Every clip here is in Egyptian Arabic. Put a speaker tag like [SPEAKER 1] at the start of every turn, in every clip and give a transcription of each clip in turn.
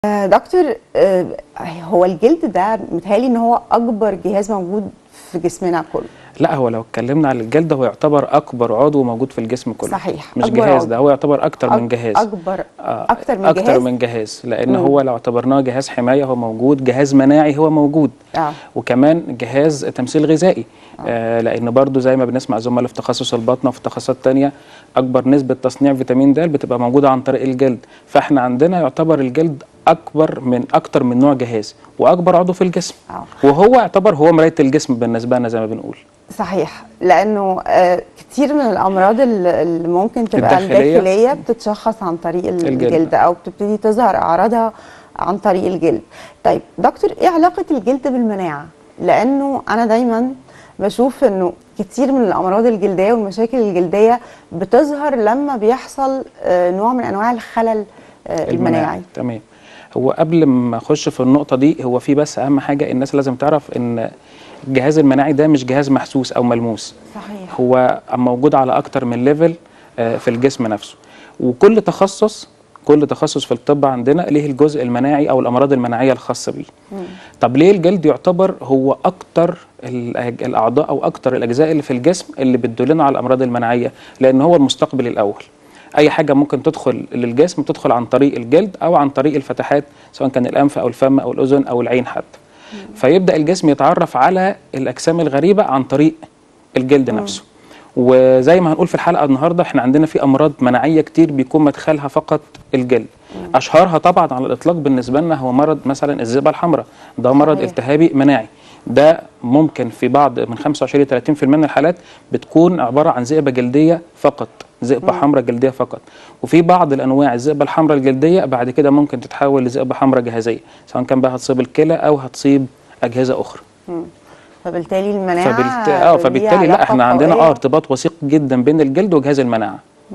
[SPEAKER 1] آه، دكتور آه، هو الجلد ده متهيألي ان هو اكبر جهاز موجود في جسمنا كله
[SPEAKER 2] لا هو لو اتكلمنا على الجلد هو يعتبر اكبر عضو موجود في الجسم كله
[SPEAKER 1] صحيح،
[SPEAKER 2] مش
[SPEAKER 1] أكبر
[SPEAKER 2] جهاز
[SPEAKER 1] عضو.
[SPEAKER 2] ده هو يعتبر اكتر من
[SPEAKER 1] أك-
[SPEAKER 2] جهاز
[SPEAKER 1] اكبر
[SPEAKER 2] آه،
[SPEAKER 1] اكتر من
[SPEAKER 2] اكتر
[SPEAKER 1] جهاز
[SPEAKER 2] من جهاز لان
[SPEAKER 1] مم.
[SPEAKER 2] هو لو اعتبرناه جهاز حمايه هو موجود جهاز مناعي هو موجود
[SPEAKER 1] اه
[SPEAKER 2] وكمان جهاز تمثيل غذائي آه لان برضو زي ما بنسمع زملاء في تخصص البطنه وفي تخصصات تانية اكبر نسبه تصنيع فيتامين د بتبقى موجوده عن طريق الجلد فاحنا عندنا يعتبر الجلد اكبر من اكتر من نوع جهاز واكبر عضو في الجسم
[SPEAKER 1] اه
[SPEAKER 2] وهو يعتبر هو مرايه الجسم بالنسبه لنا زي ما بنقول
[SPEAKER 1] صحيح لانه آه، كتير من الامراض ال- اللي ممكن تبقى
[SPEAKER 2] الداخلية.
[SPEAKER 1] الداخليه بتتشخص عن طريق ال-
[SPEAKER 2] الجلد.
[SPEAKER 1] الجلد او بتبتدي تظهر اعراضها عن طريق الجلد طيب دكتور ايه علاقه الجلد بالمناعه لانه انا دايما بشوف انه كتير من الامراض الجلديه والمشاكل الجلديه بتظهر لما بيحصل آه، نوع من انواع الخلل آه، المناعي
[SPEAKER 2] تمام هو قبل ما اخش في النقطه دي هو في بس اهم حاجه الناس لازم تعرف ان الجهاز المناعي ده مش جهاز محسوس او ملموس
[SPEAKER 1] صحيح
[SPEAKER 2] هو موجود على اكتر من ليفل آه، في الجسم نفسه وكل تخصص كل تخصص في الطب عندنا ليه الجزء المناعي او الامراض المناعيه الخاصه بيه طب ليه الجلد يعتبر هو اكتر الأج- الاعضاء او اكتر الاجزاء اللي في الجسم اللي بتدلنا على الامراض المناعيه لان هو المستقبل الاول اي حاجه ممكن تدخل للجسم تدخل عن طريق الجلد او عن طريق الفتحات سواء كان الانف او الفم او الاذن او العين حتى فيبدا الجسم يتعرف على الاجسام الغريبه عن طريق الجلد نفسه وزي ما هنقول في الحلقه النهارده احنا عندنا في امراض مناعيه كتير بيكون مدخلها فقط الجلد اشهرها طبعا على الاطلاق بالنسبه لنا هو مرض مثلا الذئبه الحمراء ده مرض
[SPEAKER 1] صحيح.
[SPEAKER 2] التهابي مناعي ده ممكن في بعض من 25 ل 30% من الحالات بتكون عباره عن ذئبه جلديه فقط ذئبه حمراء جلديه فقط وفي بعض الانواع الذئبه الحمراء الجلديه بعد كده ممكن تتحول لذئبه حمراء جهازيه سواء كان بقى هتصيب الكلى او هتصيب اجهزه اخرى
[SPEAKER 1] فبالتالي المناعه
[SPEAKER 2] فبالت... اه
[SPEAKER 1] ليها
[SPEAKER 2] فبالتالي لا
[SPEAKER 1] علاقة
[SPEAKER 2] احنا عندنا
[SPEAKER 1] قوية.
[SPEAKER 2] اه ارتباط وثيق جدا بين الجلد وجهاز المناعه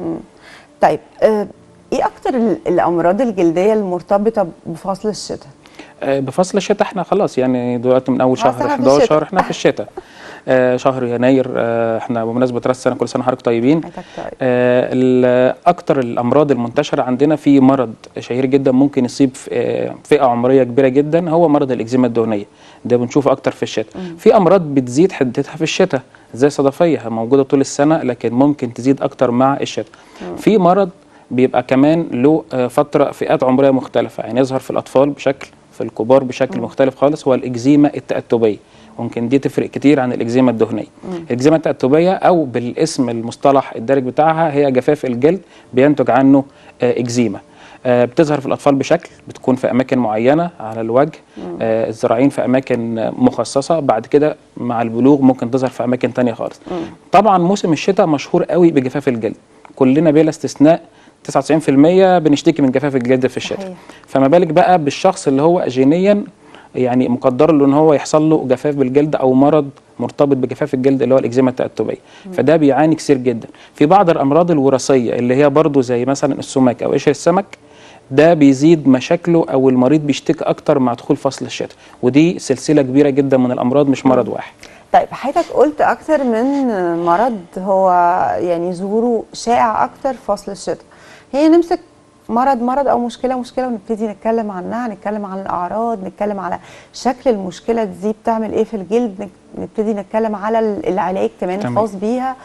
[SPEAKER 1] طيب آه، ايه اكتر ال- الامراض الجلديه المرتبطه بفصل الشتاء
[SPEAKER 2] آه، بفصل الشتاء احنا خلاص يعني دلوقتي من اول
[SPEAKER 1] خلاص
[SPEAKER 2] شهر
[SPEAKER 1] احنا في الشتاء.
[SPEAKER 2] 11 احنا في الشتاء آه، شهر يناير آه، احنا بمناسبه راس السنه كل سنه حضرتك طيبين
[SPEAKER 1] حياتك طيب
[SPEAKER 2] آه، ال- اكتر الامراض المنتشره عندنا في مرض شهير جدا ممكن يصيب في- آه، فئه عمريه كبيره جدا هو مرض الاكزيما الدهنيه ده بنشوفه اكتر في الشتاء في امراض بتزيد حدتها في الشتاء زي الصدفيه موجوده طول السنه لكن ممكن تزيد اكتر مع الشتاء في مرض بيبقى كمان له آه، فتره فئات عمريه مختلفه يعني يظهر في الاطفال بشكل في الكبار بشكل مختلف خالص هو الاكزيما التأتبية ممكن دي تفرق كتير عن الاكزيما الدهنيه الاكزيما التأتبية او بالاسم المصطلح الدارج بتاعها هي جفاف الجلد بينتج عنه آه، اكزيما آه، بتظهر في الاطفال بشكل بتكون في اماكن معينه على الوجه آه، الذراعين في اماكن آه، مخصصه بعد كده مع البلوغ ممكن تظهر في اماكن تانية خالص طبعا موسم الشتاء مشهور قوي بجفاف الجلد كلنا بلا استثناء 99% بنشتكي من جفاف الجلد في الشتاء
[SPEAKER 1] صحيح.
[SPEAKER 2] فما بالك بقى بالشخص اللي هو جينيا يعني مقدر له ان هو يحصل له جفاف بالجلد او مرض مرتبط بجفاف الجلد اللي هو الاكزيما التأتبية فده بيعاني كتير جدا في بعض الامراض الوراثيه اللي هي برضو زي مثلا السمك او قشر السمك ده بيزيد مشاكله او المريض بيشتكي اكتر مع دخول فصل الشتاء ودي سلسله كبيره جدا من الامراض مش مرض واحد
[SPEAKER 1] طيب حضرتك قلت اكتر من مرض هو يعني ظهوره شائع اكتر في فصل الشتاء هي نمسك مرض مرض او مشكله مشكله ونبتدي نتكلم عنها نتكلم عن الاعراض نتكلم على شكل المشكله دي بتعمل ايه في الجلد نك- نبتدي نتكلم على ال- العلاج كمان
[SPEAKER 2] تمام.
[SPEAKER 1] الخاص بيها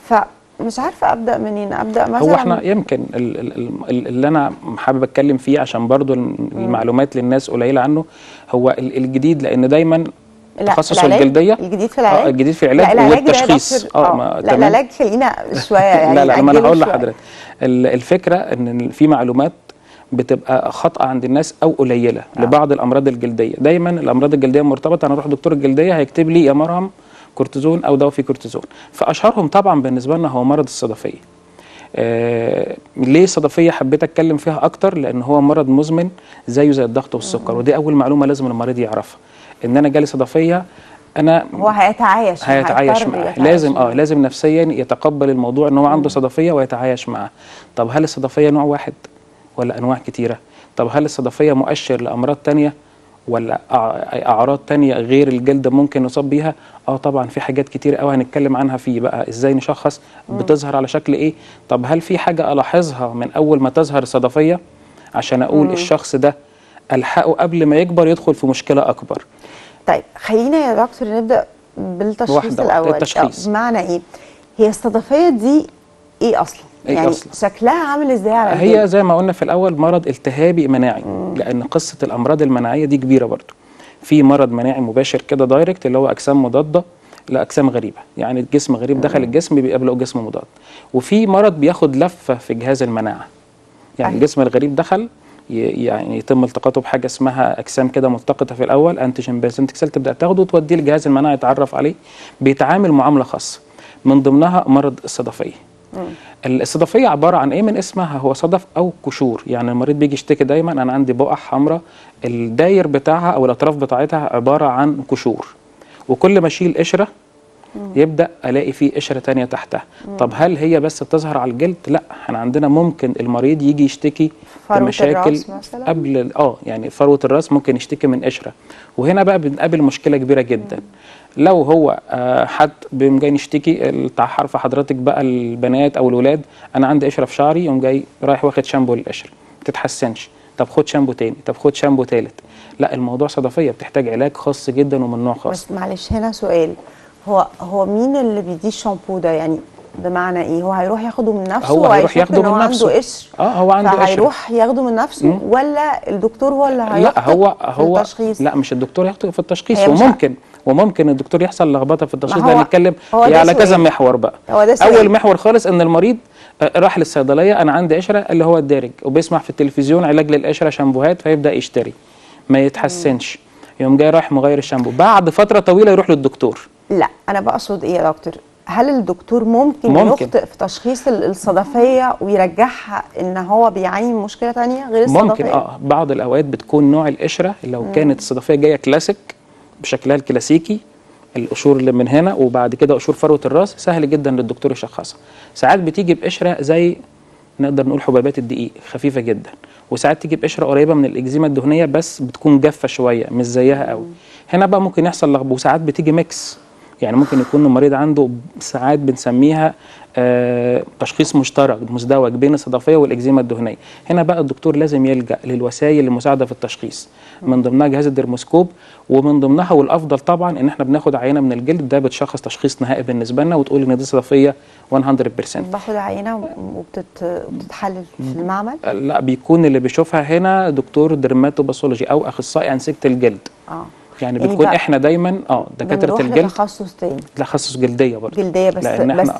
[SPEAKER 1] فمش عارفه ابدا منين ابدا مثلا
[SPEAKER 2] هو احنا يمكن ال- ال- ال- اللي انا حابب اتكلم فيه عشان برضو المعلومات للناس قليله عنه هو ال- الجديد لان دايما
[SPEAKER 1] لا،
[SPEAKER 2] تخصص
[SPEAKER 1] العلاج-
[SPEAKER 2] الجلديه
[SPEAKER 1] الجديد في العلاج
[SPEAKER 2] آه الجديد في العلاج
[SPEAKER 1] لا العلاج ده يا
[SPEAKER 2] والتشخيص
[SPEAKER 1] دكتور- اه
[SPEAKER 2] ما-
[SPEAKER 1] لا
[SPEAKER 2] تمام.
[SPEAKER 1] العلاج خلينا شويه يعني
[SPEAKER 2] لا لا ما انا
[SPEAKER 1] نأجله
[SPEAKER 2] هقول
[SPEAKER 1] شوية.
[SPEAKER 2] لحضرتك ال- الفكره ان في معلومات بتبقى خاطئه عند الناس او قليله
[SPEAKER 1] آه.
[SPEAKER 2] لبعض الامراض الجلديه دايما الامراض الجلديه مرتبطه انا اروح دكتور الجلديه هيكتب لي يا مرهم كورتيزون او دواء فيه كورتيزون فاشهرهم طبعا بالنسبه لنا هو مرض الصدفيه آه ليه الصدفيه حبيت اتكلم فيها اكتر لان هو مرض مزمن زيه زي الضغط والسكر ودي اول معلومه لازم المريض يعرفها ان انا جالي صدفيه انا
[SPEAKER 1] هو هيتعايش معاه،
[SPEAKER 2] هيتعايش
[SPEAKER 1] هيضطر
[SPEAKER 2] معاه
[SPEAKER 1] يتعايش
[SPEAKER 2] لازم اه
[SPEAKER 1] معاه.
[SPEAKER 2] لازم نفسيا يتقبل الموضوع ان هو عنده صدفيه ويتعايش معاه طب هل الصدفيه نوع واحد ولا انواع كتيره طب هل الصدفيه مؤشر لامراض تانية ولا أع- اعراض تانية غير الجلد ممكن نصاب بيها اه طبعا في حاجات كتير قوي هنتكلم عنها فيه بقى ازاي نشخص بتظهر على شكل ايه طب هل في حاجه الاحظها من اول ما تظهر الصدفيه عشان اقول الشخص ده الحقه قبل ما يكبر يدخل في مشكله اكبر
[SPEAKER 1] طيب خلينا يا دكتور نبدا بالتشخيص
[SPEAKER 2] واحدة واحدة.
[SPEAKER 1] الاول
[SPEAKER 2] التشخيص.
[SPEAKER 1] آه، بمعنى ايه هي الصدفيه دي ايه اصلا
[SPEAKER 2] إيه
[SPEAKER 1] يعني
[SPEAKER 2] أصلاً؟
[SPEAKER 1] شكلها عامل ازاي على الجلد؟
[SPEAKER 2] هي زي ما قلنا في الاول مرض التهابي مناعي لان قصه الامراض المناعيه دي كبيره برضو في مرض مناعي مباشر كده دايركت اللي هو اجسام مضاده لاجسام غريبه يعني الجسم غريب دخل الجسم بيقابله جسم مضاد وفي مرض بياخد لفه في جهاز المناعه يعني
[SPEAKER 1] أيوة.
[SPEAKER 2] الجسم الغريب دخل ي- يعني يتم التقاطه بحاجه اسمها اجسام كده ملتقطه في الاول انتيجين بيزنتك سيل تبدا تاخده وتوديه لجهاز المناعه يتعرف عليه بيتعامل معامله خاصه من ضمنها مرض الصدفيه الصدفيه عباره عن ايه من اسمها هو صدف او قشور يعني المريض بيجي يشتكي دايما انا عندي بقع حمراء الداير بتاعها او الاطراف بتاعتها عباره عن قشور وكل ما اشيل قشره يبدا الاقي فيه قشره تانية تحتها طب هل هي بس بتظهر على الجلد لا احنا عندنا ممكن المريض يجي يشتكي
[SPEAKER 1] فروة
[SPEAKER 2] بمشاكل
[SPEAKER 1] الراس مثلاً؟
[SPEAKER 2] قبل ال- اه يعني فروه الراس ممكن يشتكي من قشره وهنا بقى بنقابل مشكله كبيره جدا لو هو آه حد بيقوم جاي يشتكي ال- تع- عارفه حضرتك بقى البنات او الولاد انا عندي قشره في شعري يقوم جاي رايح واخد شامبو للقشره ما تتحسنش طب خد شامبو تاني طب خد شامبو تالت لا الموضوع صدفيه بتحتاج علاج خاص جدا ومن نوع خاص
[SPEAKER 1] بس معلش هنا سؤال هو هو مين اللي بيديه الشامبو ده يعني بمعنى ايه هو هيروح ياخده من نفسه
[SPEAKER 2] هو هيروح
[SPEAKER 1] وهيشك
[SPEAKER 2] ياخده
[SPEAKER 1] إن هو
[SPEAKER 2] من نفسه.
[SPEAKER 1] عنده قشر
[SPEAKER 2] اه هو عنده قشره
[SPEAKER 1] فهيروح ياخده من نفسه
[SPEAKER 2] مم.
[SPEAKER 1] ولا الدكتور هو اللي
[SPEAKER 2] لا
[SPEAKER 1] هيخطئ
[SPEAKER 2] هو
[SPEAKER 1] في
[SPEAKER 2] هو
[SPEAKER 1] التشخيص
[SPEAKER 2] لا مش الدكتور يخطئ في التشخيص
[SPEAKER 1] هي مش
[SPEAKER 2] وممكن وممكن الدكتور يحصل لخبطه في التشخيص
[SPEAKER 1] ما
[SPEAKER 2] ده
[SPEAKER 1] هو-
[SPEAKER 2] نتكلم
[SPEAKER 1] هو ده
[SPEAKER 2] هي على كذا
[SPEAKER 1] سؤال.
[SPEAKER 2] محور بقى
[SPEAKER 1] هو ده سؤال.
[SPEAKER 2] اول محور خالص ان المريض آه، راح للصيدليه انا عندي قشره اللي هو الدارج وبيسمع في التلفزيون علاج للقشره شامبوهات فيبدا يشتري ما يتحسنش يقوم جاي رايح مغير الشامبو بعد فتره طويله يروح للدكتور
[SPEAKER 1] لا انا بقصد ايه يا دكتور هل الدكتور ممكن,
[SPEAKER 2] ممكن.
[SPEAKER 1] يخطئ في تشخيص ال- الصدفيه ويرجعها ان هو بيعاني من مشكله تانية غير الصدفيه
[SPEAKER 2] ممكن اه بعض الاوقات بتكون نوع القشره لو كانت الصدفيه جايه كلاسيك بشكلها الكلاسيكي القشور اللي من هنا وبعد كده قشور فروه الراس سهل جدا للدكتور يشخصها ساعات بتيجي بقشره زي نقدر نقول حبيبات الدقيق خفيفه جدا وساعات تيجي بقشره قريبه من الاكزيما الدهنيه بس بتكون جافه شويه مش زيها قوي هنا بقى ممكن يحصل لخبطه وساعات بتيجي ميكس يعني ممكن يكون المريض عنده ساعات بنسميها آه تشخيص مشترك مزدوج بين الصدفيه والاكزيما الدهنيه هنا بقى الدكتور لازم يلجا للوسائل المساعده في التشخيص من ضمنها جهاز الدرموسكوب ومن ضمنها والافضل طبعا ان احنا بناخد عينه من الجلد ده بتشخص تشخيص نهائي بالنسبه لنا وتقول ان دي صدفيه 100%
[SPEAKER 1] باخد عينه وبتت... وبتتحلل في المعمل
[SPEAKER 2] لا بيكون اللي بيشوفها هنا دكتور درماتوباثولوجي او اخصائي انسجه الجلد
[SPEAKER 1] اه
[SPEAKER 2] يعني
[SPEAKER 1] يعني
[SPEAKER 2] بتكون
[SPEAKER 1] بقى
[SPEAKER 2] احنا دايما اه دكاتره
[SPEAKER 1] بنروح
[SPEAKER 2] الجلد
[SPEAKER 1] لتخصص تاني
[SPEAKER 2] تخصص جلديه برضه
[SPEAKER 1] جلديه بس
[SPEAKER 2] لأن
[SPEAKER 1] بس
[SPEAKER 2] إحنا-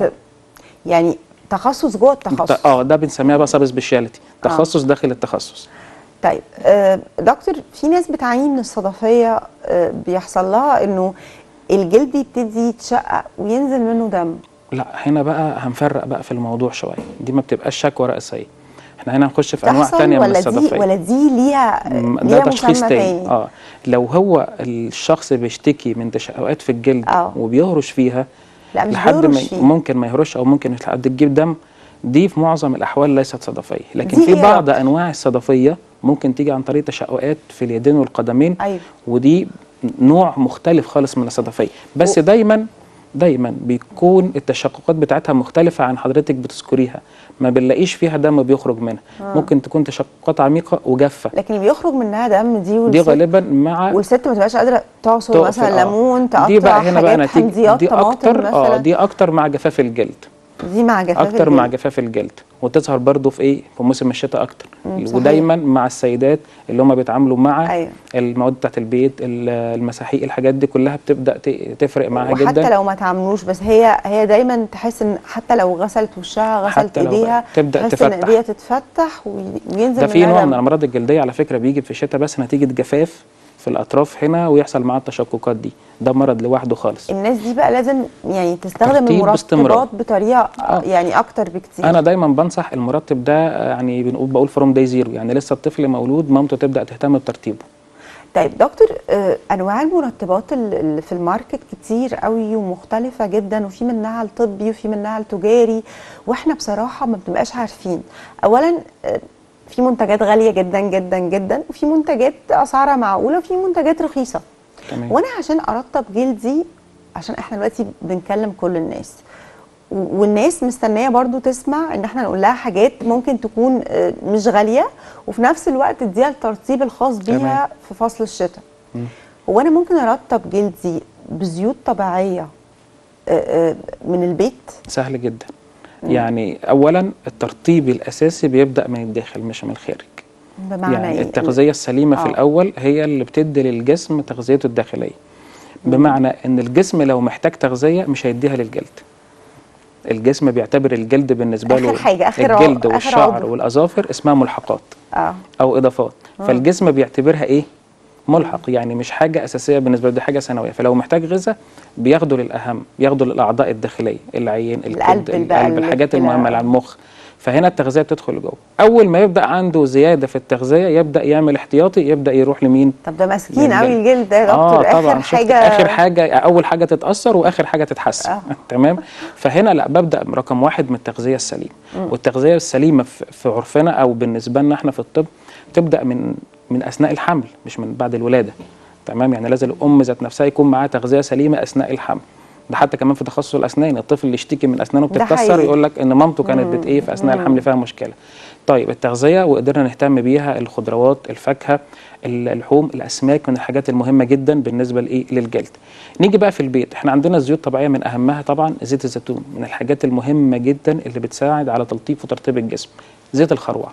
[SPEAKER 1] يعني تخصص جوه التخصص
[SPEAKER 2] اه ده بنسميها بقى سب سبيشاليتي تخصص داخل التخصص
[SPEAKER 1] طيب آه دكتور في ناس بتعاني من الصدفيه آه بيحصل لها انه الجلد يبتدي يتشقق وينزل منه دم
[SPEAKER 2] لا هنا بقى هنفرق بقى في الموضوع شويه دي ما بتبقاش شكوى رئيسيه احنا هنا هنخش في انواع
[SPEAKER 1] تحصل
[SPEAKER 2] تانية من
[SPEAKER 1] ولا دي
[SPEAKER 2] الصدفيه
[SPEAKER 1] ولا دي ليها
[SPEAKER 2] م-
[SPEAKER 1] ليها
[SPEAKER 2] ده تشخيص
[SPEAKER 1] مسمى
[SPEAKER 2] تاني اه لو هو الشخص بيشتكي من تشققات في الجلد
[SPEAKER 1] آه.
[SPEAKER 2] وبيهرش فيها
[SPEAKER 1] لا مش
[SPEAKER 2] لحد ما
[SPEAKER 1] بيهرش فيه.
[SPEAKER 2] ممكن ما يهرش او ممكن لحد تجيب دم دي في معظم الاحوال ليست صدفيه لكن
[SPEAKER 1] دي
[SPEAKER 2] في
[SPEAKER 1] إيه
[SPEAKER 2] بعض
[SPEAKER 1] رأيك؟
[SPEAKER 2] انواع الصدفيه ممكن تيجي عن طريق تشققات في اليدين والقدمين
[SPEAKER 1] أيوة.
[SPEAKER 2] ودي نوع مختلف خالص من الصدفيه بس
[SPEAKER 1] و-
[SPEAKER 2] دايما دايما بيكون التشققات بتاعتها مختلفه عن حضرتك بتذكريها ما بنلاقيش فيها دم بيخرج منها ممكن تكون تشققات عميقه وجافه
[SPEAKER 1] لكن اللي بيخرج منها دم دي
[SPEAKER 2] دي
[SPEAKER 1] والست
[SPEAKER 2] غالبا مع
[SPEAKER 1] والست ما تبقاش قادره تعصر
[SPEAKER 2] تقفل،
[SPEAKER 1] مثلا
[SPEAKER 2] آه.
[SPEAKER 1] ليمون تقطع
[SPEAKER 2] دي بقى هنا بقى
[SPEAKER 1] حاجات
[SPEAKER 2] نتيجه
[SPEAKER 1] حمضيات
[SPEAKER 2] دي
[SPEAKER 1] طماطم
[SPEAKER 2] اكتر
[SPEAKER 1] مثلا
[SPEAKER 2] اه دي اكتر مع جفاف الجلد
[SPEAKER 1] دي مع جفاف
[SPEAKER 2] اكتر مع
[SPEAKER 1] الجلد.
[SPEAKER 2] جفاف الجلد وتظهر برضو في ايه في موسم الشتاء اكتر
[SPEAKER 1] مم، صحيح.
[SPEAKER 2] ودايما مع السيدات اللي هم بيتعاملوا مع
[SPEAKER 1] أيوة.
[SPEAKER 2] المواد بتاعت البيت ال- المساحيق الحاجات دي كلها بتبدا ت- تفرق معاها
[SPEAKER 1] وحتى
[SPEAKER 2] جدا
[SPEAKER 1] لو ما تعملوش بس هي هي دايما تحس ان حتى لو غسلت وشها غسلت
[SPEAKER 2] حتى لو
[SPEAKER 1] ايديها
[SPEAKER 2] تبدأ
[SPEAKER 1] تحس ان
[SPEAKER 2] تفتح.
[SPEAKER 1] ايديها تتفتح وي- وينزل
[SPEAKER 2] ده في
[SPEAKER 1] منها
[SPEAKER 2] نوع
[SPEAKER 1] دم.
[SPEAKER 2] من الامراض الجلديه على فكره بيجي في الشتاء بس نتيجه جفاف في الاطراف هنا ويحصل معاه التشققات دي ده مرض لوحده خالص
[SPEAKER 1] الناس دي بقى لازم يعني تستخدم
[SPEAKER 2] ترطيب باستمرار.
[SPEAKER 1] المرطبات بطريقه
[SPEAKER 2] آه.
[SPEAKER 1] يعني اكتر بكتير
[SPEAKER 2] انا دايما بنصح المرطب ده آه، يعني بنقول بقول فروم داي زيرو يعني لسه الطفل مولود مامته تبدا تهتم بترطيبه
[SPEAKER 1] طيب دكتور آه، انواع المرطبات ال- اللي في الماركت كتير قوي ومختلفه جدا وفي منها الطبي وفي منها التجاري واحنا بصراحه ما بنبقاش عارفين اولا آه، في منتجات غاليه جدا جدا جدا وفي منتجات اسعارها معقوله وفي منتجات رخيصه
[SPEAKER 2] تمام
[SPEAKER 1] وانا عشان ارطب جلدي عشان احنا دلوقتي بنكلم كل الناس و- والناس مستنيه برضو تسمع ان احنا نقول لها حاجات ممكن تكون آه، مش غاليه وفي نفس الوقت تديها الترطيب الخاص
[SPEAKER 2] تمام.
[SPEAKER 1] بيها في فصل الشتاء هو انا ممكن ارطب جلدي بزيوت طبيعيه آه، آه، من البيت
[SPEAKER 2] سهل جدا يعني اولا الترطيب الاساسي بيبدا من الداخل مش من الخارج
[SPEAKER 1] بمعنى
[SPEAKER 2] يعني
[SPEAKER 1] ايه
[SPEAKER 2] التغذيه السليمه في
[SPEAKER 1] آه.
[SPEAKER 2] الاول هي اللي بتدي للجسم تغذيته الداخليه بمعنى ان الجسم لو محتاج تغذيه مش هيديها للجلد الجسم بيعتبر الجلد بالنسبه
[SPEAKER 1] آخر
[SPEAKER 2] له
[SPEAKER 1] حاجة، آخر عضو-
[SPEAKER 2] الجلد
[SPEAKER 1] آخر
[SPEAKER 2] والشعر
[SPEAKER 1] عضو.
[SPEAKER 2] والاظافر اسمها ملحقات
[SPEAKER 1] اه
[SPEAKER 2] او اضافات فالجسم بيعتبرها ايه ملحق يعني مش حاجه اساسيه بالنسبه له دي حاجه ثانويه فلو محتاج غذاء بياخده للاهم بياخده للاعضاء الداخليه العين
[SPEAKER 1] القلب
[SPEAKER 2] الكبد
[SPEAKER 1] بقى،
[SPEAKER 2] القلب الحاجات
[SPEAKER 1] الكلى.
[SPEAKER 2] المهمه اللي على المخ فهنا التغذيه بتدخل لجوه اول ما يبدا عنده زياده في التغذيه يبدا يعمل احتياطي يبدا يروح لمين
[SPEAKER 1] طب ده مسكين
[SPEAKER 2] للجلد.
[SPEAKER 1] قوي الجلد ده يا
[SPEAKER 2] اه
[SPEAKER 1] دكتور
[SPEAKER 2] طبعا
[SPEAKER 1] اخر
[SPEAKER 2] شفت
[SPEAKER 1] حاجه
[SPEAKER 2] اخر حاجه اول حاجه تتاثر واخر حاجه تتحسن
[SPEAKER 1] آه.
[SPEAKER 2] تمام فهنا لا ببدا رقم واحد من التغذيه السليمه والتغذيه السليمه في في عرفنا او بالنسبه لنا احنا في الطب تبدا من من اثناء الحمل مش من بعد الولاده تمام يعني لازم الام ذات نفسها يكون معاها تغذيه سليمه اثناء الحمل ده حتى كمان في تخصص الاسنان الطفل اللي يشتكي من اسنانه
[SPEAKER 1] ده
[SPEAKER 2] بتتكسر
[SPEAKER 1] حقيقي.
[SPEAKER 2] يقول لك ان مامته كانت بت ايه في اثناء الحمل فيها مشكله طيب التغذيه وقدرنا نهتم بيها الخضروات الفاكهه اللحوم الاسماك من الحاجات المهمه جدا بالنسبه لايه للجلد نيجي بقى في البيت احنا عندنا الزيوت الطبيعيه من اهمها طبعا زيت الزيتون من الحاجات المهمه جدا اللي بتساعد على تلطيف وترطيب الجسم زيت الخروع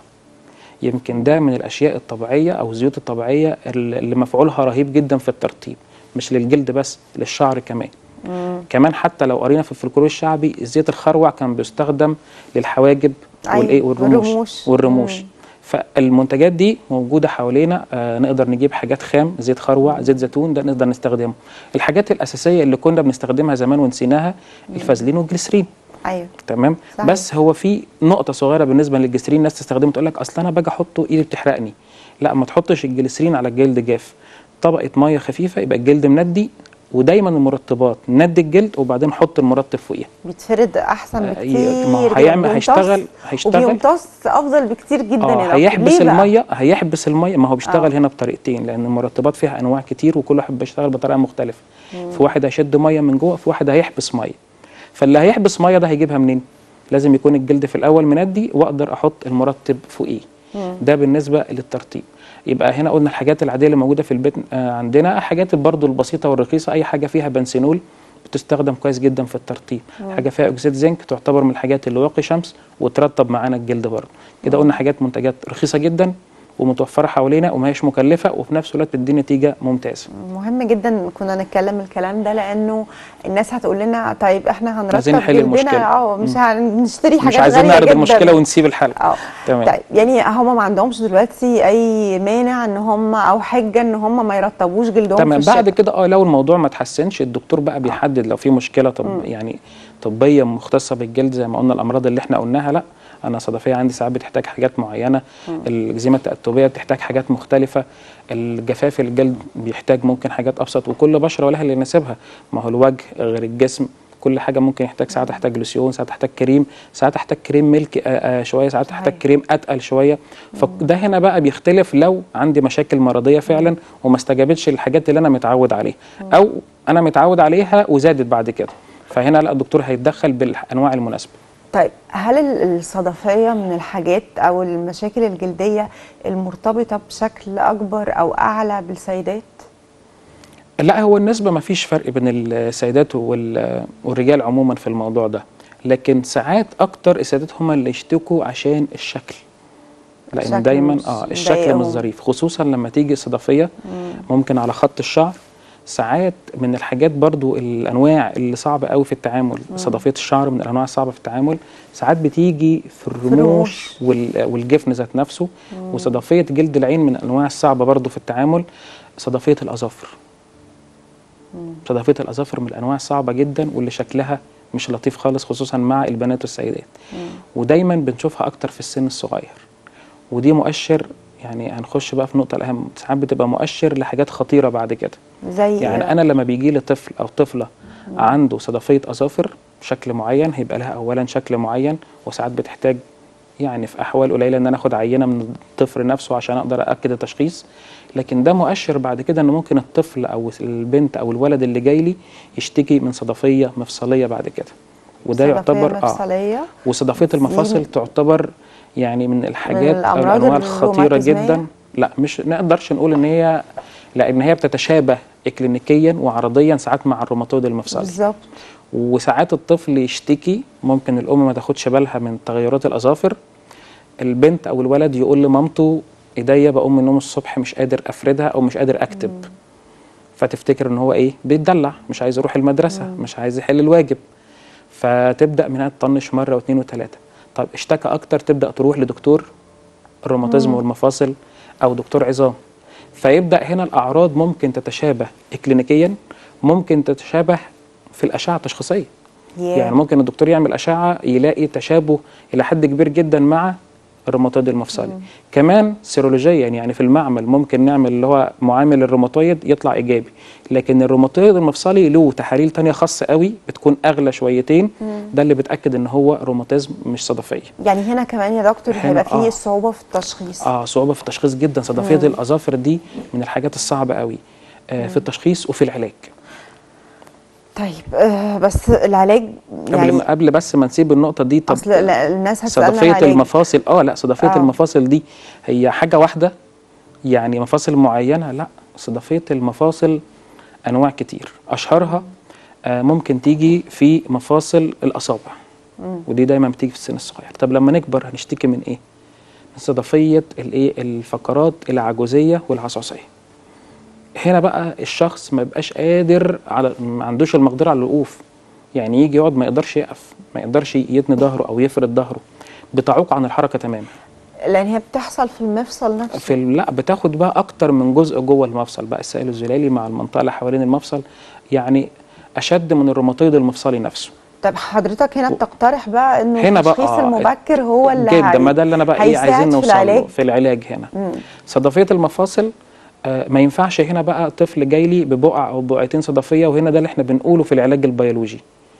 [SPEAKER 2] يمكن ده من الاشياء الطبيعيه او الزيوت الطبيعيه اللي اللي مفعولها رهيب جدا في الترطيب مش للجلد بس للشعر كمان كمان حتى لو قرينا في الفولكلور الشعبي زيت الخروع كان بيستخدم للحواجب
[SPEAKER 1] أيوة،
[SPEAKER 2] والايه والرموش
[SPEAKER 1] والرموش.
[SPEAKER 2] والرموش
[SPEAKER 1] مم.
[SPEAKER 2] فالمنتجات دي موجوده حوالينا آه نقدر نجيب حاجات خام زيت خروع زيت زيتون ده نقدر نستخدمه الحاجات الاساسيه اللي كنا بنستخدمها زمان ونسيناها الفازلين والجليسرين
[SPEAKER 1] ايوه
[SPEAKER 2] تمام
[SPEAKER 1] صحيح.
[SPEAKER 2] بس هو في نقطه صغيره بالنسبه للجليسرين الناس تستخدمه تقول لك اصل انا باجي احطه ايدي بتحرقني لا ما تحطش الجليسرين على الجلد جاف طبقه ميه خفيفه يبقى الجلد مندي ودايما المرطبات ندي الجلد وبعدين حط المرطب فوقيها
[SPEAKER 1] بيتفرد احسن
[SPEAKER 2] آه،
[SPEAKER 1] بكتير
[SPEAKER 2] ما هو هيعمل-
[SPEAKER 1] وبيمتص-
[SPEAKER 2] هيشتغل- هيشتغل.
[SPEAKER 1] وبيمتص افضل بكتير جدا يا
[SPEAKER 2] اه
[SPEAKER 1] دكتور.
[SPEAKER 2] هيحبس
[SPEAKER 1] ليه بقى؟
[SPEAKER 2] الميه هيحبس الميه ما هو بيشتغل
[SPEAKER 1] آه.
[SPEAKER 2] هنا بطريقتين لان المرطبات فيها انواع كتير وكل واحد بيشتغل بطريقه مختلفه في واحد هيشد ميه من جوه في واحد هيحبس ميه فاللي هيحبس ميه ده هيجيبها منين لازم يكون الجلد في الاول مندي واقدر احط المرطب فوقيه ده بالنسبه للترطيب يبقى هنا قلنا الحاجات العاديه اللي موجوده في البيت آه عندنا حاجات برضو البسيطه والرخيصه اي حاجه فيها بنسينول بتستخدم كويس جدا في الترطيب حاجه فيها اكسيد زنك تعتبر من الحاجات اللي واقي شمس وترطب معانا الجلد برضه كده قلنا حاجات منتجات رخيصه جدا ومتوفره حوالينا وما هيش مكلفه وفي نفس الوقت بتدي نتيجه ممتازه
[SPEAKER 1] مهم جدا كنا نتكلم الكلام ده لانه الناس هتقول لنا طيب احنا هنرتب
[SPEAKER 2] عايزين نحل
[SPEAKER 1] جلدنا
[SPEAKER 2] المشكلة.
[SPEAKER 1] اه مش هنشتري حاجات
[SPEAKER 2] مش عايزين
[SPEAKER 1] غالية
[SPEAKER 2] نعرض
[SPEAKER 1] جدا.
[SPEAKER 2] المشكله ونسيب الحلقه
[SPEAKER 1] اه
[SPEAKER 2] تمام.
[SPEAKER 1] طيب يعني هم ما عندهمش دلوقتي اي مانع ان هم او حجه ان هم ما يرطبوش جلدهم
[SPEAKER 2] تمام
[SPEAKER 1] في
[SPEAKER 2] بعد
[SPEAKER 1] الشتاء
[SPEAKER 2] كده اه لو الموضوع ما تحسنش الدكتور بقى بيحدد لو في مشكله طب يعني طبيه مختصه بالجلد زي ما قلنا الامراض اللي احنا قلناها لا انا صدفيه عندي ساعات بتحتاج حاجات معينه الاكزيما التأتبية بتحتاج حاجات مختلفه الجفاف الجلد بيحتاج ممكن حاجات ابسط وكل بشره ولها اللي يناسبها ما هو الوجه غير الجسم كل حاجه ممكن يحتاج ساعات احتاج لوسيون ساعات احتاج كريم ساعات احتاج كريم ملك آه آه شويه ساعات احتاج
[SPEAKER 1] صحيح.
[SPEAKER 2] كريم اتقل شويه فده هنا بقى بيختلف لو عندي مشاكل مرضيه فعلا وما استجابتش للحاجات اللي انا متعود عليها او انا متعود عليها وزادت بعد كده فهنا لا الدكتور هيتدخل بالانواع المناسبه
[SPEAKER 1] طيب هل ال- الصدفيه من الحاجات او المشاكل الجلديه المرتبطه بشكل اكبر او اعلى بالسيدات
[SPEAKER 2] لا هو النسبة ما فيش فرق بين السيدات وال- والرجال عموما في الموضوع ده لكن ساعات اكتر السيدات هم اللي يشتكوا عشان الشكل
[SPEAKER 1] الشكل
[SPEAKER 2] لان دايما
[SPEAKER 1] مش
[SPEAKER 2] اه الشكل
[SPEAKER 1] مضايقهم.
[SPEAKER 2] مش ظريف خصوصا لما تيجي صدفية ممكن على خط الشعر ساعات من الحاجات برضو الانواع اللي صعبه قوي في التعامل صدفيه الشعر من الانواع الصعبه في التعامل ساعات بتيجي في الرموش
[SPEAKER 1] الرموش.
[SPEAKER 2] وال- والجفن ذات نفسه وصدفيه جلد العين من الانواع الصعبه برضو في التعامل صدفيه الاظافر صدفيه الاظافر من الانواع الصعبه جدا واللي شكلها مش لطيف خالص خصوصا مع البنات والسيدات ودايما بنشوفها اكتر في السن الصغير ودي مؤشر يعني هنخش بقى في النقطه الاهم ساعات بتبقى مؤشر لحاجات خطيره بعد كده
[SPEAKER 1] زي
[SPEAKER 2] يعني انا لما بيجي لي طفل او طفله عنده صدفيه اظافر بشكل معين هيبقى لها اولا شكل معين وساعات بتحتاج يعني في احوال قليله ان انا اخد عينه من الطفل نفسه عشان اقدر اكد التشخيص لكن ده مؤشر بعد كده ان ممكن الطفل او البنت او الولد اللي جاي لي يشتكي من صدفيه مفصليه بعد كده وده
[SPEAKER 1] صدفية
[SPEAKER 2] يعتبر اه
[SPEAKER 1] مفصليه
[SPEAKER 2] وصدفيه
[SPEAKER 1] دي
[SPEAKER 2] المفاصل
[SPEAKER 1] من-
[SPEAKER 2] تعتبر يعني من الحاجات او
[SPEAKER 1] الأمراض
[SPEAKER 2] الانواع الخطيره
[SPEAKER 1] الروماتيزمية؟
[SPEAKER 2] جدا لا مش نقدرش نقول ان هي لان هي بتتشابه اكلينيكيا وعرضيا ساعات مع الروماتويد المفصلي
[SPEAKER 1] بالظبط
[SPEAKER 2] وساعات الطفل يشتكي ممكن الام ما تاخدش بالها من تغيرات الاظافر البنت او الولد يقول لمامته ايديا بقوم من النوم الصبح مش قادر افردها او مش قادر اكتب فتفتكر ان هو ايه بيتدلع مش عايز يروح المدرسه مش عايز يحل الواجب فتبدا منها تطنش مره واثنين وثلاثه طب اشتكى اكتر تبدا تروح لدكتور الروماتيزم والمفاصل او دكتور عظام فيبدا هنا الاعراض ممكن تتشابه اكلينيكيا ممكن تتشابه في الاشعه التشخيصيه
[SPEAKER 1] ياه.
[SPEAKER 2] يعني ممكن الدكتور يعمل اشعه يلاقي تشابه الى حد كبير جدا مع الروماتويد المفصلي كمان سيرولوجيا يعني في المعمل ممكن نعمل اللي هو معامل الروماتويد يطلع ايجابي لكن الروماتويد المفصلي له تحاليل تانية خاصه قوي بتكون اغلى شويتين ده اللي بتاكد ان هو روماتيزم مش صدفيه
[SPEAKER 1] يعني هنا كمان يا دكتور
[SPEAKER 2] هنا
[SPEAKER 1] هيبقى فيه
[SPEAKER 2] آه.
[SPEAKER 1] صعوبه في التشخيص
[SPEAKER 2] اه صعوبه في التشخيص جدا صدفيه الاظافر دي من الحاجات الصعبه قوي آه في التشخيص وفي العلاج
[SPEAKER 1] طيب آه بس العلاج
[SPEAKER 2] قبل
[SPEAKER 1] يعني
[SPEAKER 2] ما قبل بس ما نسيب النقطه دي طب
[SPEAKER 1] اصل لا، الناس هتسالنا
[SPEAKER 2] صدفيه
[SPEAKER 1] العلاج.
[SPEAKER 2] المفاصل اه لا صدفيه
[SPEAKER 1] آه.
[SPEAKER 2] المفاصل دي هي حاجه واحده يعني مفاصل معينه لا صدفيه المفاصل انواع كتير اشهرها آه ممكن تيجي في مفاصل الاصابع ودي دايما بتيجي في السن الصغير طب لما نكبر هنشتكي من ايه من صدفيه الايه الفقرات العجوزيه والعصعصيه هنا بقى الشخص ما يبقاش قادر على ما عندوش المقدره على الوقوف يعني يجي يقعد ما يقدرش يقف ما يقدرش يتني ظهره او يفرد ظهره بتعوق عن الحركه تماما
[SPEAKER 1] لان هي بتحصل في المفصل نفسه
[SPEAKER 2] في ال- لا بتاخد بقى اكتر من جزء جوه المفصل بقى السائل الزلالي مع المنطقه اللي حوالين المفصل يعني اشد من الروماتويد المفصلي نفسه
[SPEAKER 1] طب حضرتك هنا بتقترح بقى انه
[SPEAKER 2] هنا بقى
[SPEAKER 1] التشخيص
[SPEAKER 2] آه،
[SPEAKER 1] المبكر هو اللي
[SPEAKER 2] جدا
[SPEAKER 1] هي-
[SPEAKER 2] ما ده اللي انا بقى ايه
[SPEAKER 1] هيساعد
[SPEAKER 2] عايزين
[SPEAKER 1] في
[SPEAKER 2] نوصل
[SPEAKER 1] العلاج
[SPEAKER 2] له في العلاج هنا صدفيه المفاصل آه ما ينفعش هنا بقى طفل جاي لي ببقع او بقعتين صدفيه وهنا ده اللي احنا بنقوله في العلاج البيولوجي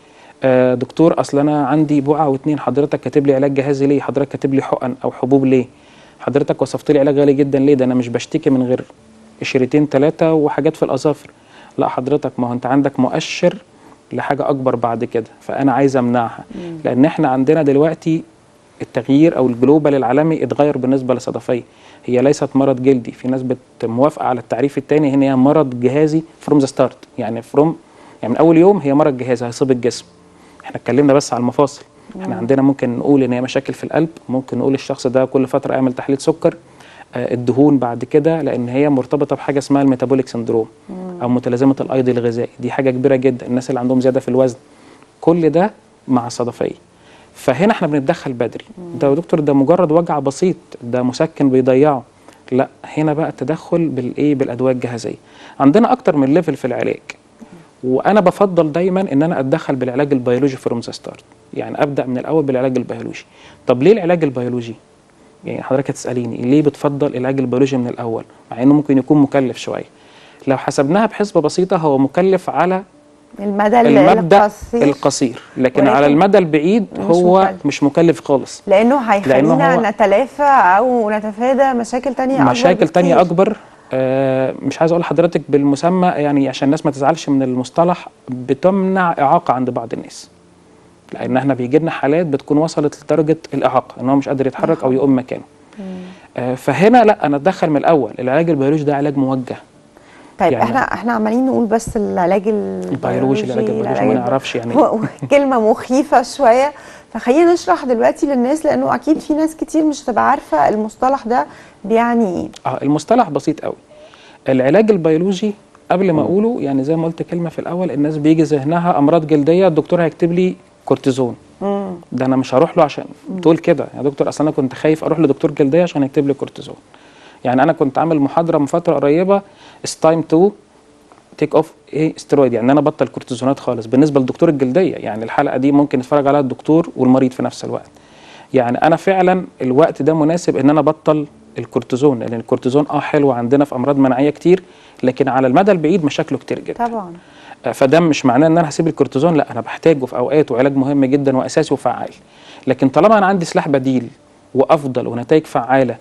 [SPEAKER 2] آه دكتور اصل انا عندي بقعه واتنين حضرتك كاتب لي علاج جهازي ليه حضرتك كاتب لي حقن او حبوب ليه حضرتك وصفت لي علاج غالي جدا ليه ده انا مش بشتكي من غير قشرتين ثلاثه وحاجات في الاظافر لا حضرتك ما هو انت عندك مؤشر لحاجه اكبر بعد كده فانا عايز امنعها لان احنا عندنا دلوقتي التغيير او الجلوبال العالمي اتغير بالنسبه للصدفيه هي ليست مرض جلدي في ناس بت- موافقه على التعريف الثاني هنا هي مرض جهازي فروم ذا ستارت يعني فروم يعني من اول يوم هي مرض جهازي هيصيب الجسم احنا اتكلمنا بس على المفاصل احنا عندنا ممكن نقول ان هي مشاكل في القلب ممكن نقول الشخص ده كل فتره يعمل تحليل سكر آه، الدهون بعد كده لان هي مرتبطه بحاجه اسمها الميتابوليك سندروم او متلازمه الايض الغذائي دي حاجه كبيره جدا الناس اللي عندهم زياده في الوزن كل ده مع الصدفيه فهنا احنا بنتدخل بدري ده يا دكتور ده مجرد وجع بسيط ده مسكن بيضيعه لا هنا بقى التدخل بالايه بالادويه الجهازيه عندنا اكتر من ليفل في العلاج وانا بفضل دايما ان انا اتدخل بالعلاج البيولوجي فروم ذا ستارت يعني ابدا من الاول بالعلاج البيولوجي طب ليه العلاج البيولوجي يعني حضرتك هتساليني ليه بتفضل العلاج البيولوجي من الاول مع انه ممكن يكون مكلف شويه لو حسبناها بحسبه بسيطه هو مكلف على
[SPEAKER 1] المدى
[SPEAKER 2] المبدا
[SPEAKER 1] القصير
[SPEAKER 2] القصير لكن
[SPEAKER 1] ولكن
[SPEAKER 2] على المدى البعيد
[SPEAKER 1] مش
[SPEAKER 2] هو
[SPEAKER 1] مكلف.
[SPEAKER 2] مش مكلف خالص
[SPEAKER 1] لانه هيخلينا
[SPEAKER 2] هو-
[SPEAKER 1] نتلافى او نتفادى مشاكل تانية أكبر
[SPEAKER 2] مشاكل تانية
[SPEAKER 1] بكتير.
[SPEAKER 2] أكبر آه مش عايز أقول لحضرتك بالمسمى يعني عشان الناس ما تزعلش من المصطلح بتمنع إعاقة عند بعض الناس لأن احنا بيجي لنا حالات بتكون وصلت لدرجة الإعاقة إن هو مش قادر يتحرك أو يقوم مكانه آه فهنا لا أنا أتدخل من الأول العلاج البيولوجي ده علاج موجه
[SPEAKER 1] طيب
[SPEAKER 2] يعني-
[SPEAKER 1] احنا احنا عمالين نقول بس العلاج
[SPEAKER 2] البيولوجي العلاج البيولوجي ما نعرفش يعني إيه.
[SPEAKER 1] كلمه مخيفه شويه فخلينا نشرح دلوقتي للناس لانه اكيد في ناس كتير مش هتبقى عارفه المصطلح ده بيعني ايه
[SPEAKER 2] اه المصطلح بسيط قوي العلاج البيولوجي قبل ما اقوله يعني زي ما قلت كلمه في الاول الناس بيجي ذهنها امراض جلديه الدكتور هيكتب لي كورتيزون
[SPEAKER 1] مم.
[SPEAKER 2] ده انا مش هروح له عشان تقول كده يا دكتور اصل انا كنت خايف اروح لدكتور جلديه عشان يكتب لي كورتيزون يعني انا كنت عامل محاضره من فتره قريبه اتس تايم تو تيك اوف ايه ستيرويد يعني انا بطل كورتيزونات خالص بالنسبه لدكتور الجلديه يعني الحلقه دي ممكن يتفرج عليها الدكتور والمريض في نفس الوقت يعني انا فعلا الوقت ده مناسب ان انا بطل الكورتيزون لان الكورتيزون اه حلو عندنا في امراض مناعيه كتير لكن على المدى البعيد مشاكله كتير جدا
[SPEAKER 1] طبعا
[SPEAKER 2] آه، فده مش معناه ان انا هسيب الكورتيزون لا انا بحتاجه في اوقات وعلاج مهم جدا واساسي وفعال لكن طالما انا عندي سلاح بديل وافضل ونتائج فعاله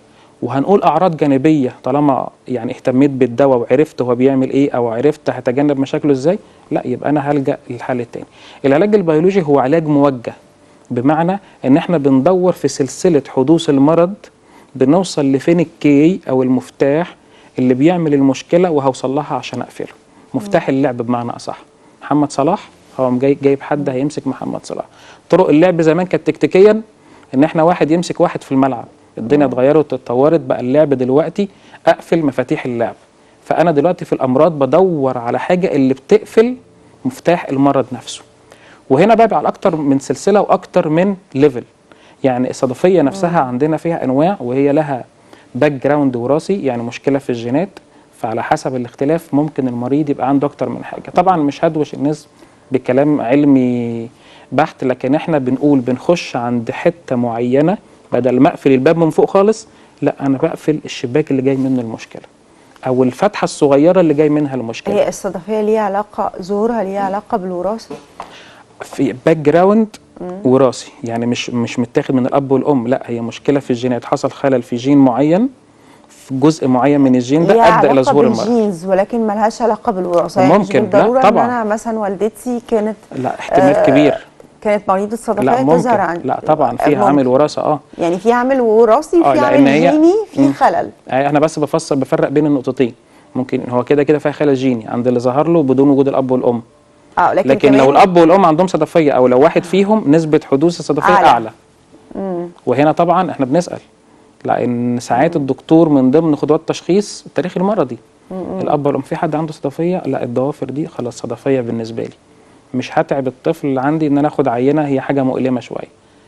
[SPEAKER 2] وهنقول اعراض جانبيه طالما يعني اهتميت بالدواء وعرفت هو بيعمل ايه او عرفت هتجنب مشاكله ازاي لا يبقى انا هلجا للحل التاني العلاج البيولوجي هو علاج موجه بمعنى ان احنا بندور في سلسله حدوث المرض بنوصل لفين الكي او المفتاح اللي بيعمل المشكله وهوصل لها عشان اقفله مفتاح اللعب بمعنى اصح محمد صلاح هو جاي جايب حد هيمسك محمد صلاح طرق اللعب زمان كانت تكتيكيا ان احنا واحد يمسك واحد في الملعب الدنيا اتغيرت واتطورت بقى اللعب دلوقتي اقفل مفاتيح اللعب فانا دلوقتي في الامراض بدور على حاجه اللي بتقفل مفتاح المرض نفسه وهنا بقى على اكتر من سلسله واكتر من ليفل يعني الصدفيه نفسها عندنا فيها انواع وهي لها باك جراوند وراثي يعني مشكله في الجينات فعلى حسب الاختلاف ممكن المريض يبقى عنده اكتر من حاجه طبعا مش هدوش الناس بكلام علمي بحت لكن احنا بنقول بنخش عند حته معينه بدل ما اقفل الباب من فوق خالص لا انا بقفل الشباك اللي جاي منه المشكله او الفتحه الصغيره اللي جاي منها المشكله
[SPEAKER 1] هي الصدفيه ليها علاقه ظهورها ليها علاقه بالوراثه
[SPEAKER 2] في باك جراوند وراثي يعني مش مش متاخد من الاب والام لا هي مشكله في الجينات حصل خلل في جين معين في جزء معين من الجين
[SPEAKER 1] ليها
[SPEAKER 2] ده ادى الى
[SPEAKER 1] علاقه
[SPEAKER 2] ظهور المرض
[SPEAKER 1] بالجينز ولكن ملهاش علاقه بالوراثه يعني مش
[SPEAKER 2] ممكن، لا،
[SPEAKER 1] بالضروره
[SPEAKER 2] طبعاً.
[SPEAKER 1] ان انا مثلا والدتي كانت
[SPEAKER 2] لا احتمال
[SPEAKER 1] آه،
[SPEAKER 2] كبير
[SPEAKER 1] كانت مريضه صدفيه
[SPEAKER 2] لا ممكن
[SPEAKER 1] تظهر عندي
[SPEAKER 2] لا طبعا فيها
[SPEAKER 1] ممكن.
[SPEAKER 2] عامل وراثه اه
[SPEAKER 1] يعني في عامل وراثي
[SPEAKER 2] آه،
[SPEAKER 1] وفي
[SPEAKER 2] لأن
[SPEAKER 1] عامل
[SPEAKER 2] هي-
[SPEAKER 1] جيني في
[SPEAKER 2] مم.
[SPEAKER 1] خلل
[SPEAKER 2] يعني انا بس بفسر بفرق بين النقطتين ممكن هو كده كده فيها خلل جيني عند اللي ظهر له بدون وجود الاب والام
[SPEAKER 1] اه لكن,
[SPEAKER 2] لكن
[SPEAKER 1] كمان
[SPEAKER 2] لو الاب والام عندهم صدفيه او لو واحد فيهم نسبه حدوث الصدفيه
[SPEAKER 1] أعلى.
[SPEAKER 2] اعلى, أعلى. وهنا طبعا احنا بنسال لان ساعات الدكتور من ضمن خطوات التشخيص التاريخ المرضي الاب والام في حد عنده صدفيه لا الضوافر دي خلاص صدفيه بالنسبه لي مش هتعب الطفل اللي عندي ان انا اخد عينه هي حاجه مؤلمه شويه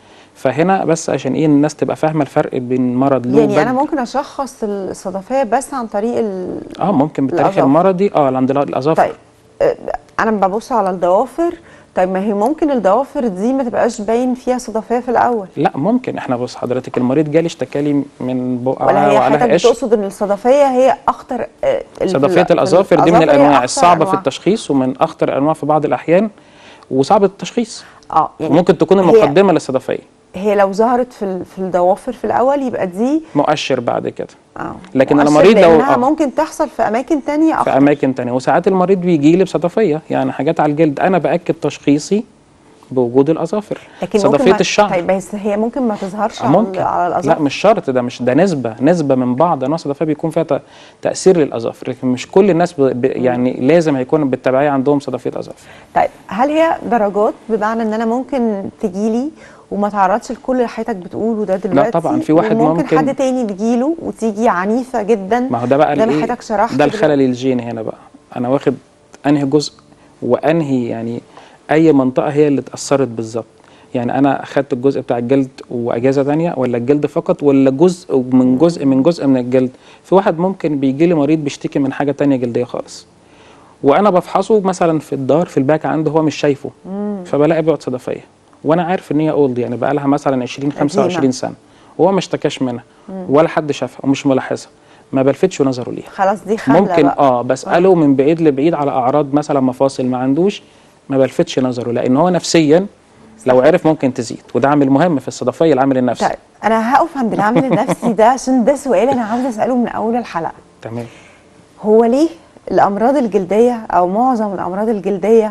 [SPEAKER 2] فهنا بس عشان ايه الناس تبقى فاهمه الفرق بين مرض له
[SPEAKER 1] يعني انا
[SPEAKER 2] بد-
[SPEAKER 1] ممكن اشخص الصدفيه بس عن طريق ال...
[SPEAKER 2] اه ممكن بالتاريخ
[SPEAKER 1] الأظافر.
[SPEAKER 2] المرضي اه عند الاظافر
[SPEAKER 1] طيب آه، انا ببص على الضوافر طيب ما هي ممكن الضوافر دي ما تبقاش باين فيها صدفيه في الاول
[SPEAKER 2] لا ممكن احنا بص حضرتك المريض جالي اشتكى لي من بقعه
[SPEAKER 1] ولا هي
[SPEAKER 2] وعليها
[SPEAKER 1] حضرتك
[SPEAKER 2] قش
[SPEAKER 1] بتقصد ان الصدفيه هي اخطر آه، ال- في
[SPEAKER 2] صدفيه
[SPEAKER 1] ال- في
[SPEAKER 2] الاظافر دي من
[SPEAKER 1] الأظافر هي
[SPEAKER 2] الانواع
[SPEAKER 1] أخطر
[SPEAKER 2] الصعبه في
[SPEAKER 1] أنواع.
[SPEAKER 2] التشخيص ومن اخطر الانواع في بعض الاحيان وصعب التشخيص
[SPEAKER 1] اه يعني
[SPEAKER 2] ممكن تكون
[SPEAKER 1] هي-
[SPEAKER 2] المقدمه للصدفيه
[SPEAKER 1] هي لو ظهرت في ال- في الضوافر في الاول يبقى دي
[SPEAKER 2] مؤشر بعد كده
[SPEAKER 1] اه
[SPEAKER 2] لكن أنا
[SPEAKER 1] مؤشر
[SPEAKER 2] مريض لو-
[SPEAKER 1] لأنها
[SPEAKER 2] آه.
[SPEAKER 1] ممكن تحصل في اماكن تانية
[SPEAKER 2] في
[SPEAKER 1] اخطر
[SPEAKER 2] اماكن تانية وساعات المريض بيجي لي بصدفيه يعني حاجات على الجلد انا باكد تشخيصي بوجود الاظافر
[SPEAKER 1] لكن ممكن
[SPEAKER 2] صدفيه
[SPEAKER 1] ما
[SPEAKER 2] الشعر
[SPEAKER 1] طيب بس هي ممكن ما تظهرش
[SPEAKER 2] آه،
[SPEAKER 1] على,
[SPEAKER 2] ممكن
[SPEAKER 1] ال- على
[SPEAKER 2] لا
[SPEAKER 1] الاظافر
[SPEAKER 2] مش شرط ده مش ده نسبه نسبه من بعض انواع الصدفيه بيكون فيها ت- تاثير للاظافر لكن مش كل الناس ب... ب... يعني لازم هيكون بالتبعيه عندهم صدفيه اظافر
[SPEAKER 1] طيب هل هي درجات بمعنى ان انا ممكن تجيلي وما تعرضش لكل اللي حضرتك بتقوله ده دلوقتي
[SPEAKER 2] طبعاً، في واحد
[SPEAKER 1] وممكن
[SPEAKER 2] ممكن-
[SPEAKER 1] حد تاني تجيله وتيجي عنيفه جدا
[SPEAKER 2] ما هو ده بقى
[SPEAKER 1] زي ما
[SPEAKER 2] الإيه؟
[SPEAKER 1] حضرتك شرحت
[SPEAKER 2] ده
[SPEAKER 1] دلوقتي.
[SPEAKER 2] الخلل الجيني هنا بقى انا واخد انهي جزء وانهي يعني اي منطقه هي اللي اتاثرت بالظبط يعني انا اخدت الجزء بتاع الجلد واجازه تانية ولا الجلد فقط ولا جزء من جزء من جزء من الجلد في واحد ممكن بيجي لي مريض بيشتكي من حاجه تانية جلديه خالص وانا بفحصه مثلا في الدار في الباك عنده هو مش شايفه فبلاقي بيقعد صدفيه وانا عارف ان هي اولد يعني بقى لها مثلا 20 25 سنه وهو ما اشتكاش منها ولا حد شافها ومش ملاحظها ما بلفتش نظره ليها
[SPEAKER 1] خلاص دي خامله
[SPEAKER 2] ممكن
[SPEAKER 1] بقى.
[SPEAKER 2] اه بساله من بعيد لبعيد على اعراض مثلا مفاصل ما عندوش ما بلفتش نظره لان هو نفسيا لو عرف ممكن تزيد وده عامل مهم في الصدفيه العامل النفسي
[SPEAKER 1] طيب انا هقف عند العامل النفسي ده عشان ده سؤال انا عاوزه اساله من اول الحلقه
[SPEAKER 2] تمام
[SPEAKER 1] هو ليه الامراض الجلديه او معظم الامراض الجلديه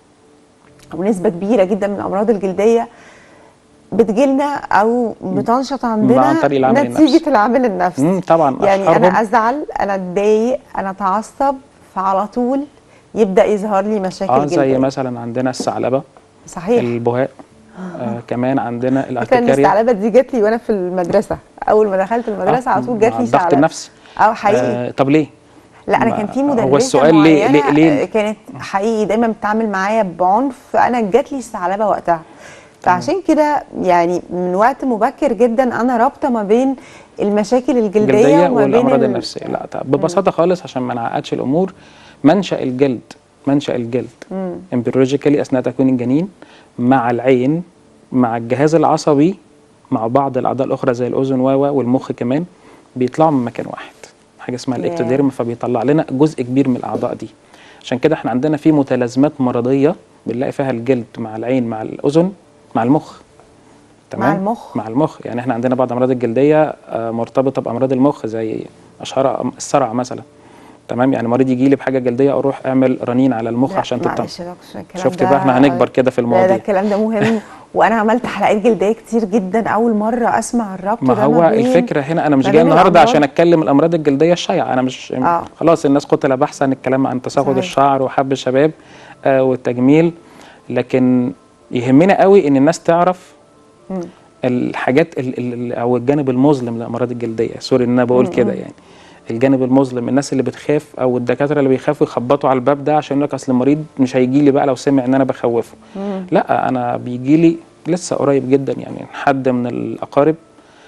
[SPEAKER 1] او نسبه كبيره جدا من الامراض الجلديه بتجيلنا او بتنشط عندنا
[SPEAKER 2] عن طريق العامل
[SPEAKER 1] نتيجه
[SPEAKER 2] النفسي.
[SPEAKER 1] العامل النفسي
[SPEAKER 2] مم، طبعا
[SPEAKER 1] يعني
[SPEAKER 2] أشهرهم-
[SPEAKER 1] انا ازعل انا اتضايق انا اتعصب فعلى طول يبدا يظهر لي مشاكل
[SPEAKER 2] اه
[SPEAKER 1] جلديه
[SPEAKER 2] زي مثلا عندنا الثعلبه
[SPEAKER 1] صحيح
[SPEAKER 2] البهاء آه كمان عندنا
[SPEAKER 1] فكره ان
[SPEAKER 2] الارتكاريا
[SPEAKER 1] الثعلبه دي جات لي وانا في المدرسه اول ما دخلت المدرسه على طول جات
[SPEAKER 2] مع
[SPEAKER 1] لي
[SPEAKER 2] الضغط
[SPEAKER 1] ثعلبه
[SPEAKER 2] النفسي
[SPEAKER 1] اه حقيقي
[SPEAKER 2] آه طب ليه
[SPEAKER 1] لا انا
[SPEAKER 2] ما-
[SPEAKER 1] كان في
[SPEAKER 2] هو
[SPEAKER 1] مدرسه
[SPEAKER 2] السؤال ليه- ليه-
[SPEAKER 1] معينة
[SPEAKER 2] ليه؟
[SPEAKER 1] كانت حقيقي دايما بتتعامل معايا بعنف فانا جات لي الثعلبه وقتها فعشان كده يعني من وقت مبكر جدا انا رابطه ما بين المشاكل الجلديه
[SPEAKER 2] الجلديه
[SPEAKER 1] وما بين
[SPEAKER 2] والامراض
[SPEAKER 1] ال-
[SPEAKER 2] النفسيه لا طب ببساطه خالص عشان ما نعقدش الامور منشا الجلد منشا الجلد امبريولوجيكالي اثناء تكوين الجنين مع العين مع الجهاز العصبي مع بعض الاعضاء الاخرى زي الاذن و و والمخ كمان بيطلعوا من مكان واحد حاجه اسمها
[SPEAKER 1] Yeah.
[SPEAKER 2] الاكتوديرم فبيطلع لنا جزء كبير من الاعضاء دي عشان كده احنا عندنا في متلازمات مرضيه بنلاقي فيها الجلد مع العين مع الاذن مع المخ تمام
[SPEAKER 1] المخ.
[SPEAKER 2] مع المخ يعني احنا عندنا بعض امراض الجلديه آه، مرتبطه بامراض المخ زي اشهرها الصرع مثلا تمام يعني مريض يجي لي بحاجه جلديه اروح اعمل رنين على المخ
[SPEAKER 1] لا،
[SPEAKER 2] عشان تطمن
[SPEAKER 1] معلش يا دكتور الكلام
[SPEAKER 2] شفت
[SPEAKER 1] ده-
[SPEAKER 2] بقى احنا هنكبر كده في
[SPEAKER 1] لا ده
[SPEAKER 2] المواضيع
[SPEAKER 1] الكلام ده مهم وانا عملت حلقات جلديه كتير جدا اول مره اسمع الربط
[SPEAKER 2] ما
[SPEAKER 1] ده
[SPEAKER 2] هو
[SPEAKER 1] بين-
[SPEAKER 2] الفكره هنا انا مش
[SPEAKER 1] ما
[SPEAKER 2] جاي
[SPEAKER 1] بين
[SPEAKER 2] النهارده
[SPEAKER 1] الأمراض.
[SPEAKER 2] عشان اتكلم الامراض الجلديه الشائعه انا مش
[SPEAKER 1] آه.
[SPEAKER 2] خلاص الناس قتل بحث عن الكلام عن تساقط
[SPEAKER 1] صحيح.
[SPEAKER 2] الشعر وحب الشباب آه والتجميل لكن يهمنا قوي ان الناس تعرف
[SPEAKER 1] مم.
[SPEAKER 2] الحاجات ال ال او الجانب المظلم للامراض الجلديه سوري ان انا بقول كده يعني الجانب المظلم الناس اللي بتخاف او الدكاتره اللي بيخافوا يخبطوا على الباب ده عشان يقول لك اصل المريض مش هيجي لي بقى لو سمع ان انا بخوفه لا انا بيجي لي لسه قريب جدا يعني حد من الاقارب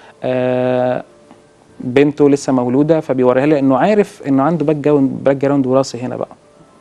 [SPEAKER 2] آه بنته لسه مولوده فبيوريها لي انه عارف انه عنده باك جراوند باك جراوند وراثي هنا بقى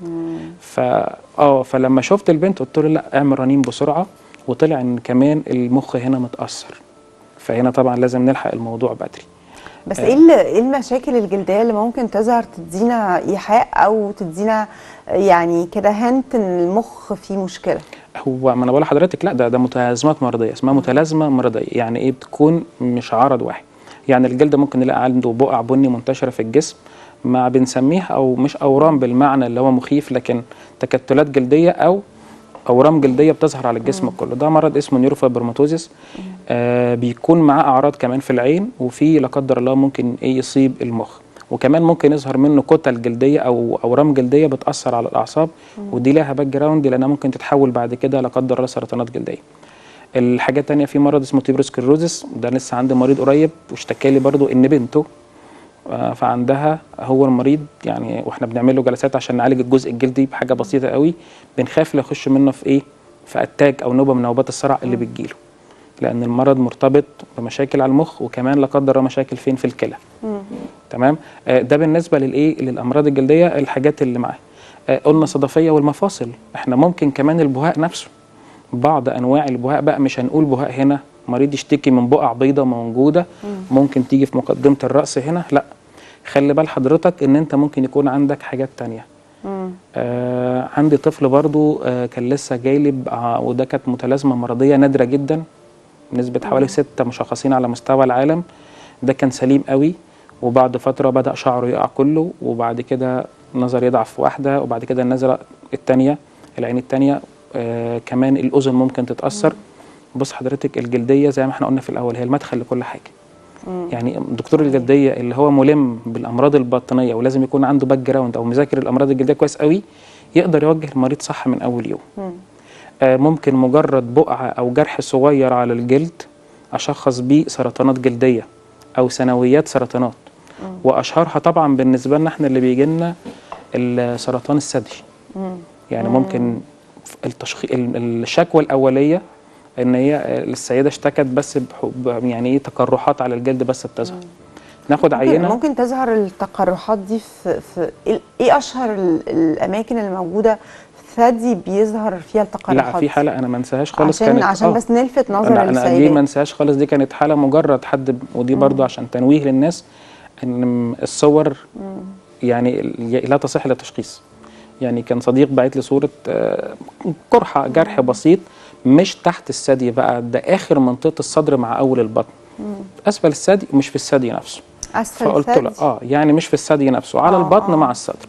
[SPEAKER 2] فا اه فلما شفت البنت قلت له لا اعمل رنين بسرعه وطلع ان كمان المخ هنا متاثر فهنا طبعا لازم نلحق الموضوع بدري
[SPEAKER 1] بس ايه ال- ايه المشاكل الجلديه اللي ممكن تظهر تدينا ايحاء او تدينا يعني كده هنت ان المخ فيه مشكله
[SPEAKER 2] هو ما انا بقول لحضرتك لا ده ده متلازمات مرضيه اسمها متلازمه مرضيه يعني ايه بتكون مش عرض واحد يعني الجلد ممكن نلاقي عنده بقع بني منتشره في الجسم ما بنسميها او مش اورام بالمعنى اللي هو مخيف لكن تكتلات جلديه او اورام جلديه بتظهر على الجسم كله ده مرض اسمه نيوروفايبرماتوزيس آه بيكون معاه اعراض كمان في العين وفي لا قدر الله ممكن ايه يصيب المخ وكمان ممكن يظهر منه كتل جلديه او اورام جلديه بتاثر على الاعصاب ودي لها باك جراوند لانها ممكن تتحول بعد كده لا قدر الله سرطانات جلديه الحاجه التانية في مرض اسمه تيبروسكلروزس ده لسه عندي مريض قريب واشتكى لي برضو ان بنته آه، فعندها هو المريض يعني واحنا بنعمل له جلسات عشان نعالج الجزء الجلدي بحاجه بسيطه قوي بنخاف لا يخش منه في ايه في اتاك او نوبه من نوبات الصرع اللي بتجيله لان المرض مرتبط بمشاكل على المخ وكمان لا قدر الله مشاكل فين في الكلى تمام آه، ده بالنسبه للايه للامراض الجلديه الحاجات اللي معاه آه، قلنا الصدفيه والمفاصل احنا ممكن كمان البهاء نفسه بعض انواع البهاء بقى مش هنقول بهاء هنا مريض يشتكي من بقع بيضة موجوده ممكن تيجي في مقدمه الراس هنا لا خلي بال حضرتك ان انت ممكن يكون عندك حاجات تانية آه عندي طفل برضو آه كان لسه جاي لي بقى- وده كانت متلازمه مرضيه نادره جدا نسبه حوالي ستة مشخصين على مستوى العالم ده كان سليم قوي وبعد فتره بدا شعره يقع كله وبعد كده نظر يضعف في واحده وبعد كده النظره الثانيه العين الثانيه آه كمان الاذن ممكن تتاثر بص حضرتك الجلديه زي ما احنا قلنا في الاول هي المدخل لكل حاجه يعني دكتور الجلديه اللي هو ملم بالامراض الباطنيه ولازم يكون عنده باك جراوند او مذاكر الامراض الجلديه كويس قوي يقدر يوجه المريض صح من اول يوم آه ممكن مجرد بقعه او جرح صغير على الجلد اشخص بيه سرطانات جلديه او ثانويات سرطانات واشهرها طبعا بالنسبه لنا احنا اللي بيجي لنا سرطان الثدي يعني ممكن التشخيص الشكوى الاوليه ان هي السيده اشتكت بس بحب يعني ايه تقرحات على الجلد بس بتظهر ناخد
[SPEAKER 1] ممكن,
[SPEAKER 2] عينه
[SPEAKER 1] ممكن تظهر التقرحات دي في, في إيه- ايه اشهر ال- الاماكن الموجوده في الثدي بيظهر فيها التقرحات
[SPEAKER 2] لا في حاله انا ما انساهاش خالص
[SPEAKER 1] عشان
[SPEAKER 2] كانت
[SPEAKER 1] عشان
[SPEAKER 2] آه.
[SPEAKER 1] بس نلفت نظر
[SPEAKER 2] انا انا دي ما
[SPEAKER 1] السيدات
[SPEAKER 2] انساهاش خالص دي كانت حاله مجرد حد ب- ودي برضو عشان تنويه للناس ان الصور يعني لا تصح للتشخيص يعني كان صديق باعت لي صوره آه، قرحه جرح بسيط مش تحت الثدي بقى ده اخر منطقه الصدر مع اول البطن اسفل الثدي مش في الثدي نفسه
[SPEAKER 1] اسفل
[SPEAKER 2] فقلت له
[SPEAKER 1] الثدي
[SPEAKER 2] اه يعني مش في الثدي نفسه على
[SPEAKER 1] آه،
[SPEAKER 2] البطن
[SPEAKER 1] آه.
[SPEAKER 2] مع الصدر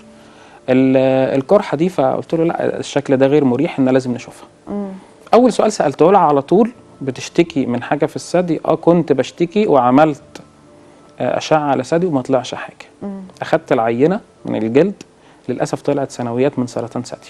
[SPEAKER 2] ال- القرحه دي فقلت له لا الشكل ده غير مريح ان لازم نشوفها اول سؤال سالته لها على طول بتشتكي من حاجه في الثدي اه كنت بشتكي وعملت آه، اشعه على ثدي وما طلعش حاجه اخدت العينه من الجلد للاسف طلعت ثانويات من سرطان ثدي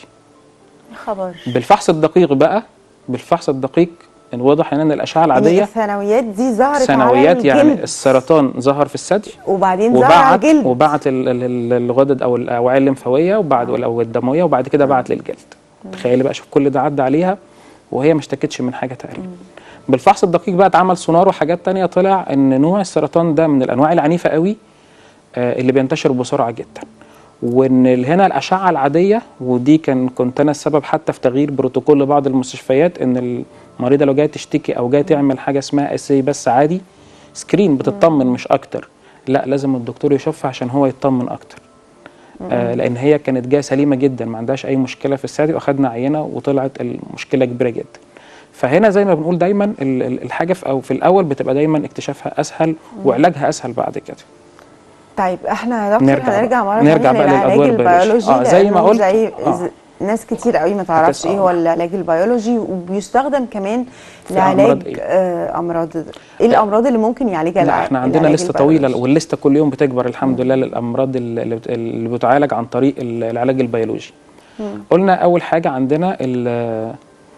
[SPEAKER 1] خبر
[SPEAKER 2] بالفحص الدقيق بقى بالفحص الدقيق واضح ان الاشعه
[SPEAKER 1] يعني
[SPEAKER 2] العاديه
[SPEAKER 1] الثانويات دي ظهرت
[SPEAKER 2] ثانويات
[SPEAKER 1] على
[SPEAKER 2] يعني
[SPEAKER 1] الجلد
[SPEAKER 2] السرطان ظهر في الثدي
[SPEAKER 1] وبعدين ظهر على
[SPEAKER 2] وبعت
[SPEAKER 1] الجلد
[SPEAKER 2] وبعت ال- ال- ال- الغدد او الاوعيه الليمفاويه وبعد او الدمويه وبعد كده بعت للجلد تخيلي بقى شوف كل ده عدى عليها وهي ما اشتكتش من حاجه تقريبا بالفحص الدقيق بقى اتعمل سونار وحاجات تانية طلع ان نوع السرطان ده من الانواع العنيفه قوي آه، اللي بينتشر بسرعه جدا وان ال- هنا الاشعه العاديه ودي كان كنت انا السبب حتى في تغيير بروتوكول لبعض المستشفيات ان المريضه لو جايه تشتكي او جايه تعمل حاجه اسمها اس بس عادي سكرين بتطمن مش اكتر لا لازم الدكتور يشوفها عشان هو يطمن اكتر آه لان هي كانت جايه سليمه جدا ما عندهاش اي مشكله في الثدي واخدنا عينه وطلعت المشكله كبيره جدا فهنا زي ما بنقول دايما ال- ال- الحاجه في او في الاول بتبقى دايما اكتشافها اسهل وعلاجها اسهل بعد كده
[SPEAKER 1] طيب احنا يا دكتور
[SPEAKER 2] نرجع بقى.
[SPEAKER 1] هنرجع مره
[SPEAKER 2] نرجع
[SPEAKER 1] ثانيه
[SPEAKER 2] بقى
[SPEAKER 1] للعلاج
[SPEAKER 2] للأدوية البيولوجية.
[SPEAKER 1] البيولوجي
[SPEAKER 2] آه، زي ما
[SPEAKER 1] لأنه
[SPEAKER 2] قلت.
[SPEAKER 1] زي
[SPEAKER 2] آه.
[SPEAKER 1] ز- ناس كتير قوي ما تعرفش
[SPEAKER 2] هتسأل.
[SPEAKER 1] ايه هو العلاج البيولوجي وبيستخدم كمان
[SPEAKER 2] في
[SPEAKER 1] لعلاج
[SPEAKER 2] أمراض إيه؟
[SPEAKER 1] آه، امراض ايه الامراض اللي ممكن يعالجها
[SPEAKER 2] لا
[SPEAKER 1] الع-
[SPEAKER 2] احنا عندنا
[SPEAKER 1] العلاج
[SPEAKER 2] لسته طويله
[SPEAKER 1] البيولوجي؟
[SPEAKER 2] واللسته كل يوم بتكبر الحمد لله للامراض اللي بت- اللي بتعالج عن طريق ال- العلاج البيولوجي قلنا اول حاجه عندنا ال-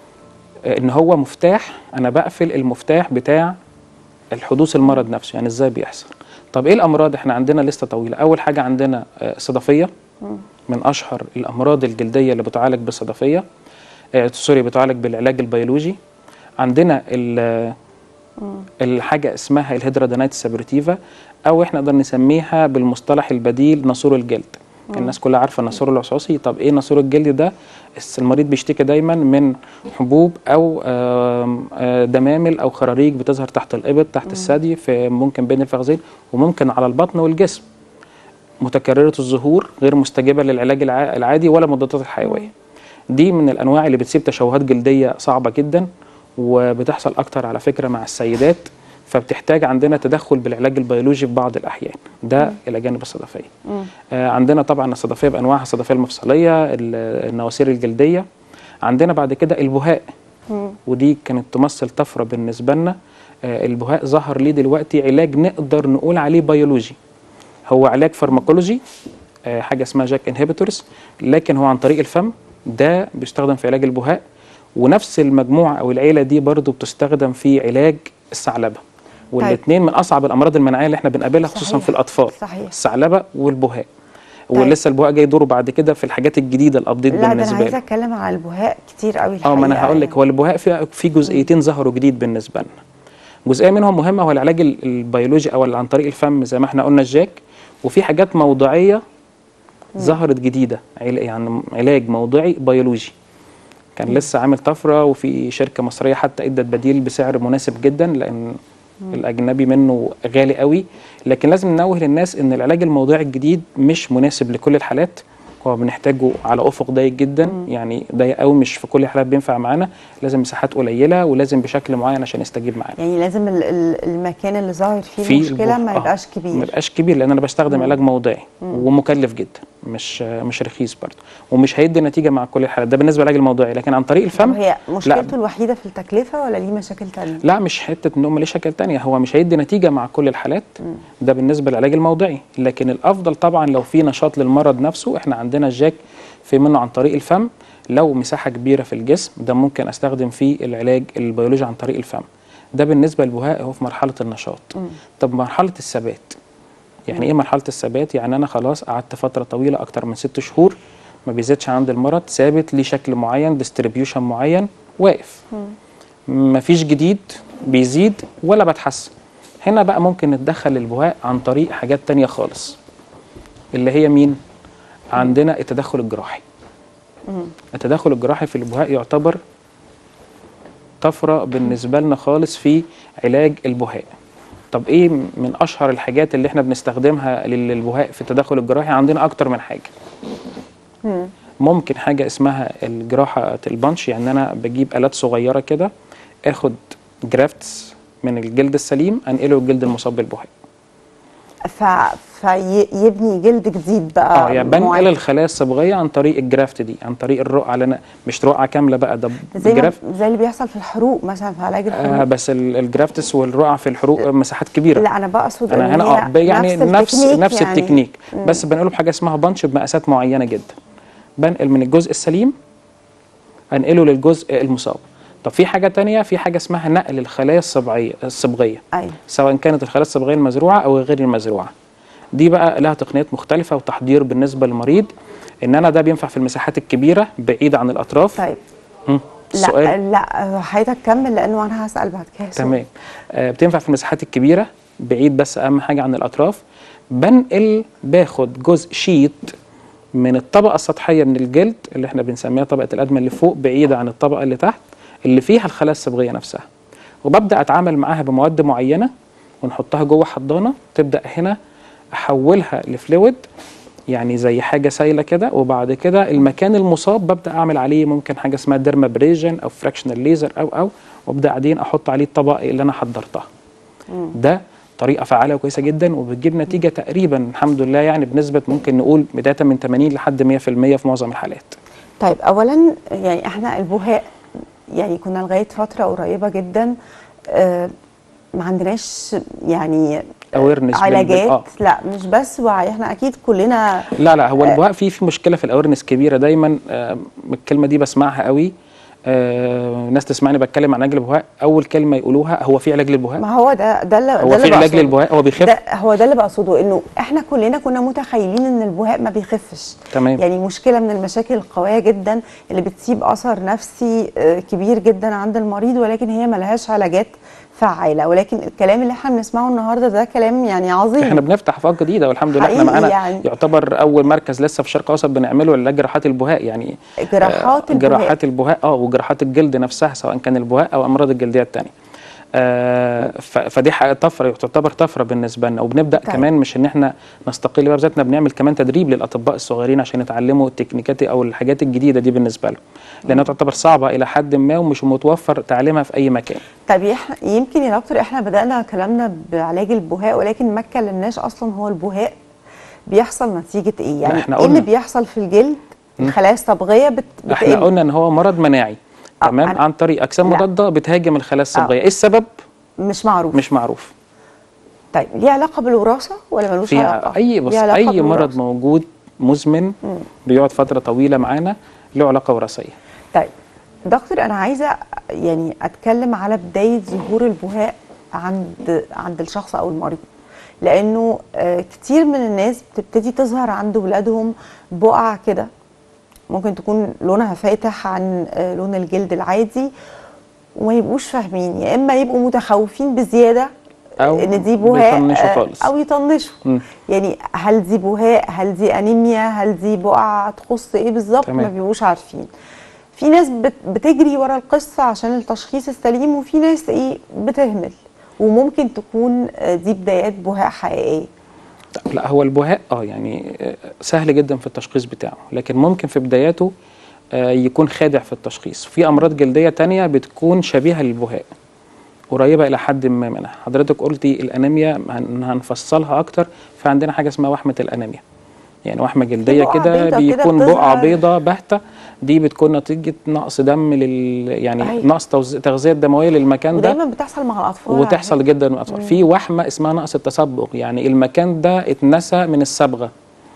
[SPEAKER 2] ان هو مفتاح انا بقفل المفتاح بتاع الحدوث المرض نفسه يعني ازاي بيحصل طب ايه الامراض احنا عندنا لسته طويله اول حاجه عندنا آه، صدفيه من اشهر الامراض الجلديه اللي بتعالج بالصدفيه آه، سوري بتعالج بالعلاج البيولوجي عندنا ال- الحاجه اسمها الهيدرادينايت سابرتيفا او احنا نقدر نسميها بالمصطلح البديل ناسور الجلد الناس كلها عارفه الناسور العصاصي طب ايه ناسور الجلد ده الس- المريض بيشتكي دايما من حبوب او آم، آه، دمامل او خراريج بتظهر تحت الابط تحت الثدي في ممكن بين الفخذين وممكن على البطن والجسم متكرره الظهور غير مستجيبه للعلاج الع- العادي ولا المضادات الحيويه دي من الانواع اللي بتسيب تشوهات جلديه صعبه جدا وبتحصل اكتر على فكره مع السيدات فبتحتاج عندنا تدخل بالعلاج البيولوجي في بعض الاحيان ده الى جانب الصدفيه آه عندنا طبعا الصدفيه بانواعها الصدفيه المفصليه ال- النواسير الجلديه عندنا بعد كده البهاء ودي كانت تمثل طفره بالنسبه لنا آه البهاء ظهر ليه دلوقتي علاج نقدر نقول عليه بيولوجي هو علاج فارماكولوجي آه، حاجه اسمها جاك انهبيتورز لكن هو عن طريق الفم ده بيستخدم في علاج البهاء ونفس المجموعه او العيله دي برضو بتستخدم في علاج الثعلبه والاثنين من اصعب الامراض المناعيه اللي احنا بنقابلها خصوصا
[SPEAKER 1] صحيح.
[SPEAKER 2] في الاطفال
[SPEAKER 1] صحيح.
[SPEAKER 2] الثعلبه والبهاء
[SPEAKER 1] طيب.
[SPEAKER 2] ولسه البهاء جاي دوره بعد كده في الحاجات الجديده الابديت
[SPEAKER 1] لا ده انا
[SPEAKER 2] بالنسبه
[SPEAKER 1] عايزه
[SPEAKER 2] لي
[SPEAKER 1] اتكلم على البهاء كتير قوي
[SPEAKER 2] اه ما انا
[SPEAKER 1] الحقيقة
[SPEAKER 2] هقول لك هو البهاء في في جزئيتين ظهروا جديد بالنسبه لنا جزئيه منهم مهمه هو العلاج ال- البيولوجي او اللي عن طريق الفم زي ما احنا قلنا الجاك وفي حاجات موضعيه ظهرت جديده عل- يعني علاج موضعي بيولوجي كان لسه عامل طفره وفي شركه مصريه حتى ادت بديل بسعر مناسب جدا لان الاجنبي منه غالي قوي لكن لازم ننوه للناس ان العلاج الموضعي الجديد مش مناسب لكل الحالات هو بنحتاجه على افق ضيق جدا يعني ضيق قوي مش في كل الحالات بينفع معانا لازم مساحات قليله ولازم بشكل معين عشان يستجيب معانا
[SPEAKER 1] يعني لازم ال- ال- المكان اللي ظاهر فيه
[SPEAKER 2] في
[SPEAKER 1] المشكله
[SPEAKER 2] البه-
[SPEAKER 1] ما
[SPEAKER 2] آه،
[SPEAKER 1] يبقاش
[SPEAKER 2] ما
[SPEAKER 1] كبير
[SPEAKER 2] يبقاش كبير لان انا بستخدم علاج موضعي ومكلف جدا مش مش رخيص برضه ومش هيدي نتيجه مع كل الحالات ده بالنسبه للعلاج الموضعي لكن عن طريق الفم
[SPEAKER 1] طب هي
[SPEAKER 2] لا
[SPEAKER 1] مشكلته الوحيده في التكلفه ولا ليه مشاكل تانية؟
[SPEAKER 2] لا مش حته ان هم ليه شكل تانية هو مش هيدي نتيجه مع كل الحالات ده بالنسبه للعلاج الموضعي لكن الافضل طبعا لو في نشاط للمرض نفسه احنا عندنا الجاك في منه عن طريق الفم لو مساحه كبيره في الجسم ده ممكن استخدم فيه العلاج البيولوجي عن طريق الفم ده بالنسبه للبهاء هو في مرحله النشاط طب مرحله الثبات يعني ايه مرحله الثبات يعني انا خلاص قعدت فتره طويله اكتر من ست شهور ما بيزيدش عند المرض ثابت ليه شكل معين ديستريبيوشن معين واقف مفيش جديد بيزيد ولا بتحسن هنا بقى ممكن نتدخل البهاء عن طريق حاجات تانية خالص اللي هي مين عندنا التدخل الجراحي التدخل الجراحي في البهاء يعتبر طفرة بالنسبة لنا خالص في علاج البهاء طب ايه من اشهر الحاجات اللي احنا بنستخدمها للبهاء في التدخل الجراحي عندنا اكتر من حاجة ممكن حاجة اسمها الجراحة البنش يعني انا بجيب الات صغيرة كده اخد جرافتس من الجلد السليم انقله للجلد المصاب بالبهاء
[SPEAKER 1] ف... فيبني جلد جديد بقى
[SPEAKER 2] اه يعني بنقل
[SPEAKER 1] معين.
[SPEAKER 2] الخلايا الصبغيه عن طريق الجرافت دي عن طريق الرقعه لان مش رقعه كامله بقى ده
[SPEAKER 1] زي ما
[SPEAKER 2] جرافت
[SPEAKER 1] زي اللي بيحصل في الحروق مثلا في علاج الحروق
[SPEAKER 2] آه بس ال- الجرافتس والرقعه في الحروق مساحات كبيره
[SPEAKER 1] لا انا بقصد
[SPEAKER 2] انا
[SPEAKER 1] إن
[SPEAKER 2] هنا
[SPEAKER 1] هي
[SPEAKER 2] اه ب- يعني نفس
[SPEAKER 1] التكنيك
[SPEAKER 2] نفس
[SPEAKER 1] يعني.
[SPEAKER 2] التكنيك بس بنقله بحاجه اسمها بانش بمقاسات معينه جدا بنقل من الجزء السليم انقله للجزء المصاب طب في حاجه تانية في حاجه اسمها نقل الخلايا الصبغيه الصبغيه
[SPEAKER 1] ايوه
[SPEAKER 2] سواء كانت الخلايا الصبغيه المزروعه او غير المزروعه دي بقى لها تقنيات مختلفه وتحضير بالنسبه للمريض ان انا ده بينفع في المساحات الكبيره بعيد عن الاطراف
[SPEAKER 1] طيب
[SPEAKER 2] مم. السؤال
[SPEAKER 1] لا لا حضرتك كمل لانه انا هسال بعد كده سؤال.
[SPEAKER 2] تمام آه بتنفع في المساحات الكبيره بعيد بس اهم حاجه عن الاطراف بنقل باخد جزء شيت من الطبقه السطحيه من الجلد اللي احنا بنسميها طبقه الادمى اللي فوق بعيده عن الطبقه اللي تحت اللي فيها الخلايا الصبغيه نفسها وببدا اتعامل معاها بمواد معينه ونحطها جوه حضانه تبدا هنا احولها لفلويد يعني زي حاجه سايله كده وبعد كده المكان المصاب ببدا اعمل عليه ممكن حاجه اسمها ديرمابريجن او فراكشنال ليزر او او وابدا بعدين احط عليه الطبقه اللي انا حضرتها ده طريقه فعاله وكويسه جدا وبتجيب نتيجه تقريبا الحمد لله يعني بنسبه ممكن نقول بدايه من 80 لحد 100% في معظم الحالات
[SPEAKER 1] طيب اولا يعني احنا البهاء يعني كنا لغايه فتره قريبه جدا آه، ما عندناش يعني
[SPEAKER 2] awareness بال-
[SPEAKER 1] علاجات
[SPEAKER 2] آه.
[SPEAKER 1] لا مش بس وعي احنا اكيد كلنا
[SPEAKER 2] لا لا هو البهاء فيه في مشكله في الاورنس كبيره دايما آه، الكلمه دي بسمعها قوي آه، ناس تسمعني بتكلم عن علاج البهاء اول كلمه يقولوها هو في علاج للبهاء
[SPEAKER 1] ما هو ده ده اللي
[SPEAKER 2] هو
[SPEAKER 1] ده
[SPEAKER 2] في
[SPEAKER 1] اللي
[SPEAKER 2] علاج
[SPEAKER 1] بقصده.
[SPEAKER 2] للبهاء هو بيخف
[SPEAKER 1] ده هو ده اللي بقصده انه احنا كلنا كنا متخيلين ان البهاء ما بيخفش
[SPEAKER 2] تمام.
[SPEAKER 1] يعني مشكله من المشاكل القويه جدا اللي بتسيب اثر نفسي آه، كبير جدا عند المريض ولكن هي ملهاش علاجات فعاله ولكن الكلام اللي احنا بنسمعه النهارده ده كلام يعني عظيم
[SPEAKER 2] احنا بنفتح افاق جديده والحمد لله احنا
[SPEAKER 1] حقيقي
[SPEAKER 2] معانا
[SPEAKER 1] يعني.
[SPEAKER 2] يعتبر اول مركز لسه في الشرق الاوسط بنعمله لعلاج جراحات البهاء يعني
[SPEAKER 1] جراحات
[SPEAKER 2] آه،
[SPEAKER 1] البهاء.
[SPEAKER 2] جراحات البهاء اه وجراحات الجلد نفسها سواء كان البهاء او امراض الجلديه الثانيه آه ف- فدي حاجه طفره تعتبر طفره بالنسبه لنا وبنبدا
[SPEAKER 1] طيب.
[SPEAKER 2] كمان مش ان احنا نستقل بقى بذاتنا بنعمل كمان تدريب للاطباء الصغيرين عشان يتعلموا التكنيكات او الحاجات الجديده دي بالنسبه لهم لانها تعتبر صعبه الى حد ما ومش متوفر تعليمها في اي مكان
[SPEAKER 1] طب احنا يمكن يا دكتور احنا بدأنا كلامنا بعلاج البهاء ولكن ما اتكلمناش اصلا هو البهاء بيحصل نتيجة ايه؟ يعني
[SPEAKER 2] احنا
[SPEAKER 1] ايه اللي
[SPEAKER 2] قلنا.
[SPEAKER 1] بيحصل في الجلد؟ الخلايا الصبغية بت...
[SPEAKER 2] احنا
[SPEAKER 1] بتقل.
[SPEAKER 2] قلنا ان هو مرض مناعي
[SPEAKER 1] آه،
[SPEAKER 2] تمام
[SPEAKER 1] أنا-
[SPEAKER 2] عن طريق اجسام
[SPEAKER 1] لا.
[SPEAKER 2] مضاده بتهاجم الخلايا الصبغيه ايه السبب
[SPEAKER 1] مش معروف
[SPEAKER 2] مش معروف
[SPEAKER 1] طيب ليه علاقة بالوراثة ولا ملوش
[SPEAKER 2] في
[SPEAKER 1] علاقة؟
[SPEAKER 2] اي بص
[SPEAKER 1] ليه علاقة
[SPEAKER 2] اي مرض
[SPEAKER 1] بالوراثة.
[SPEAKER 2] موجود مزمن بيقعد فتره طويله معانا له علاقه وراثيه
[SPEAKER 1] طيب دكتور انا عايزة يعني اتكلم على بداية ظهور البهاء عند عند الشخص او المريض لانه آه، كتير من الناس بتبتدي تظهر عند ولادهم بقع كده ممكن تكون لونها فاتح عن آه، لون الجلد العادي وما يبقوش فاهمين يا اما يبقوا متخوفين بزياده
[SPEAKER 2] أو
[SPEAKER 1] ان دي بهاء
[SPEAKER 2] بيطنشوا
[SPEAKER 1] آه،
[SPEAKER 2] خالص.
[SPEAKER 1] او يطنشوا
[SPEAKER 2] مم.
[SPEAKER 1] يعني هل دي بهاء هل دي انيميا هل دي بقعه تخص ايه بالظبط
[SPEAKER 2] تمام.
[SPEAKER 1] ما بيبقوش عارفين في ناس بت- بتجري ورا القصه عشان التشخيص السليم وفي ناس ايه بتهمل وممكن تكون آه، دي بدايات بهاء حقيقيه
[SPEAKER 2] طب لا هو البهاء اه يعني آه، سهل جدا في التشخيص بتاعه لكن ممكن في بداياته آه، يكون خادع في التشخيص في امراض جلديه تانية بتكون شبيهه للبهاء قريبه الى حد ما منها حضرتك قلتي الانيميا هن- هنفصلها اكتر فعندنا حاجه اسمها وحمه الانيميا يعني وحمه جلديه
[SPEAKER 1] بقعة
[SPEAKER 2] كده
[SPEAKER 1] بيضة كده
[SPEAKER 2] بيكون
[SPEAKER 1] بتظهر.
[SPEAKER 2] بقعه بيضه باهته دي بتكون نتيجه نقص دم لل يعني
[SPEAKER 1] أيوة.
[SPEAKER 2] نقص توز- تغذيه دمويه للمكان ده
[SPEAKER 1] ودايما بتحصل مع الاطفال على
[SPEAKER 2] وتحصل
[SPEAKER 1] فكرة.
[SPEAKER 2] جدا من الاطفال في وحمه اسمها نقص التصبغ يعني المكان ده اتنسى من الصبغه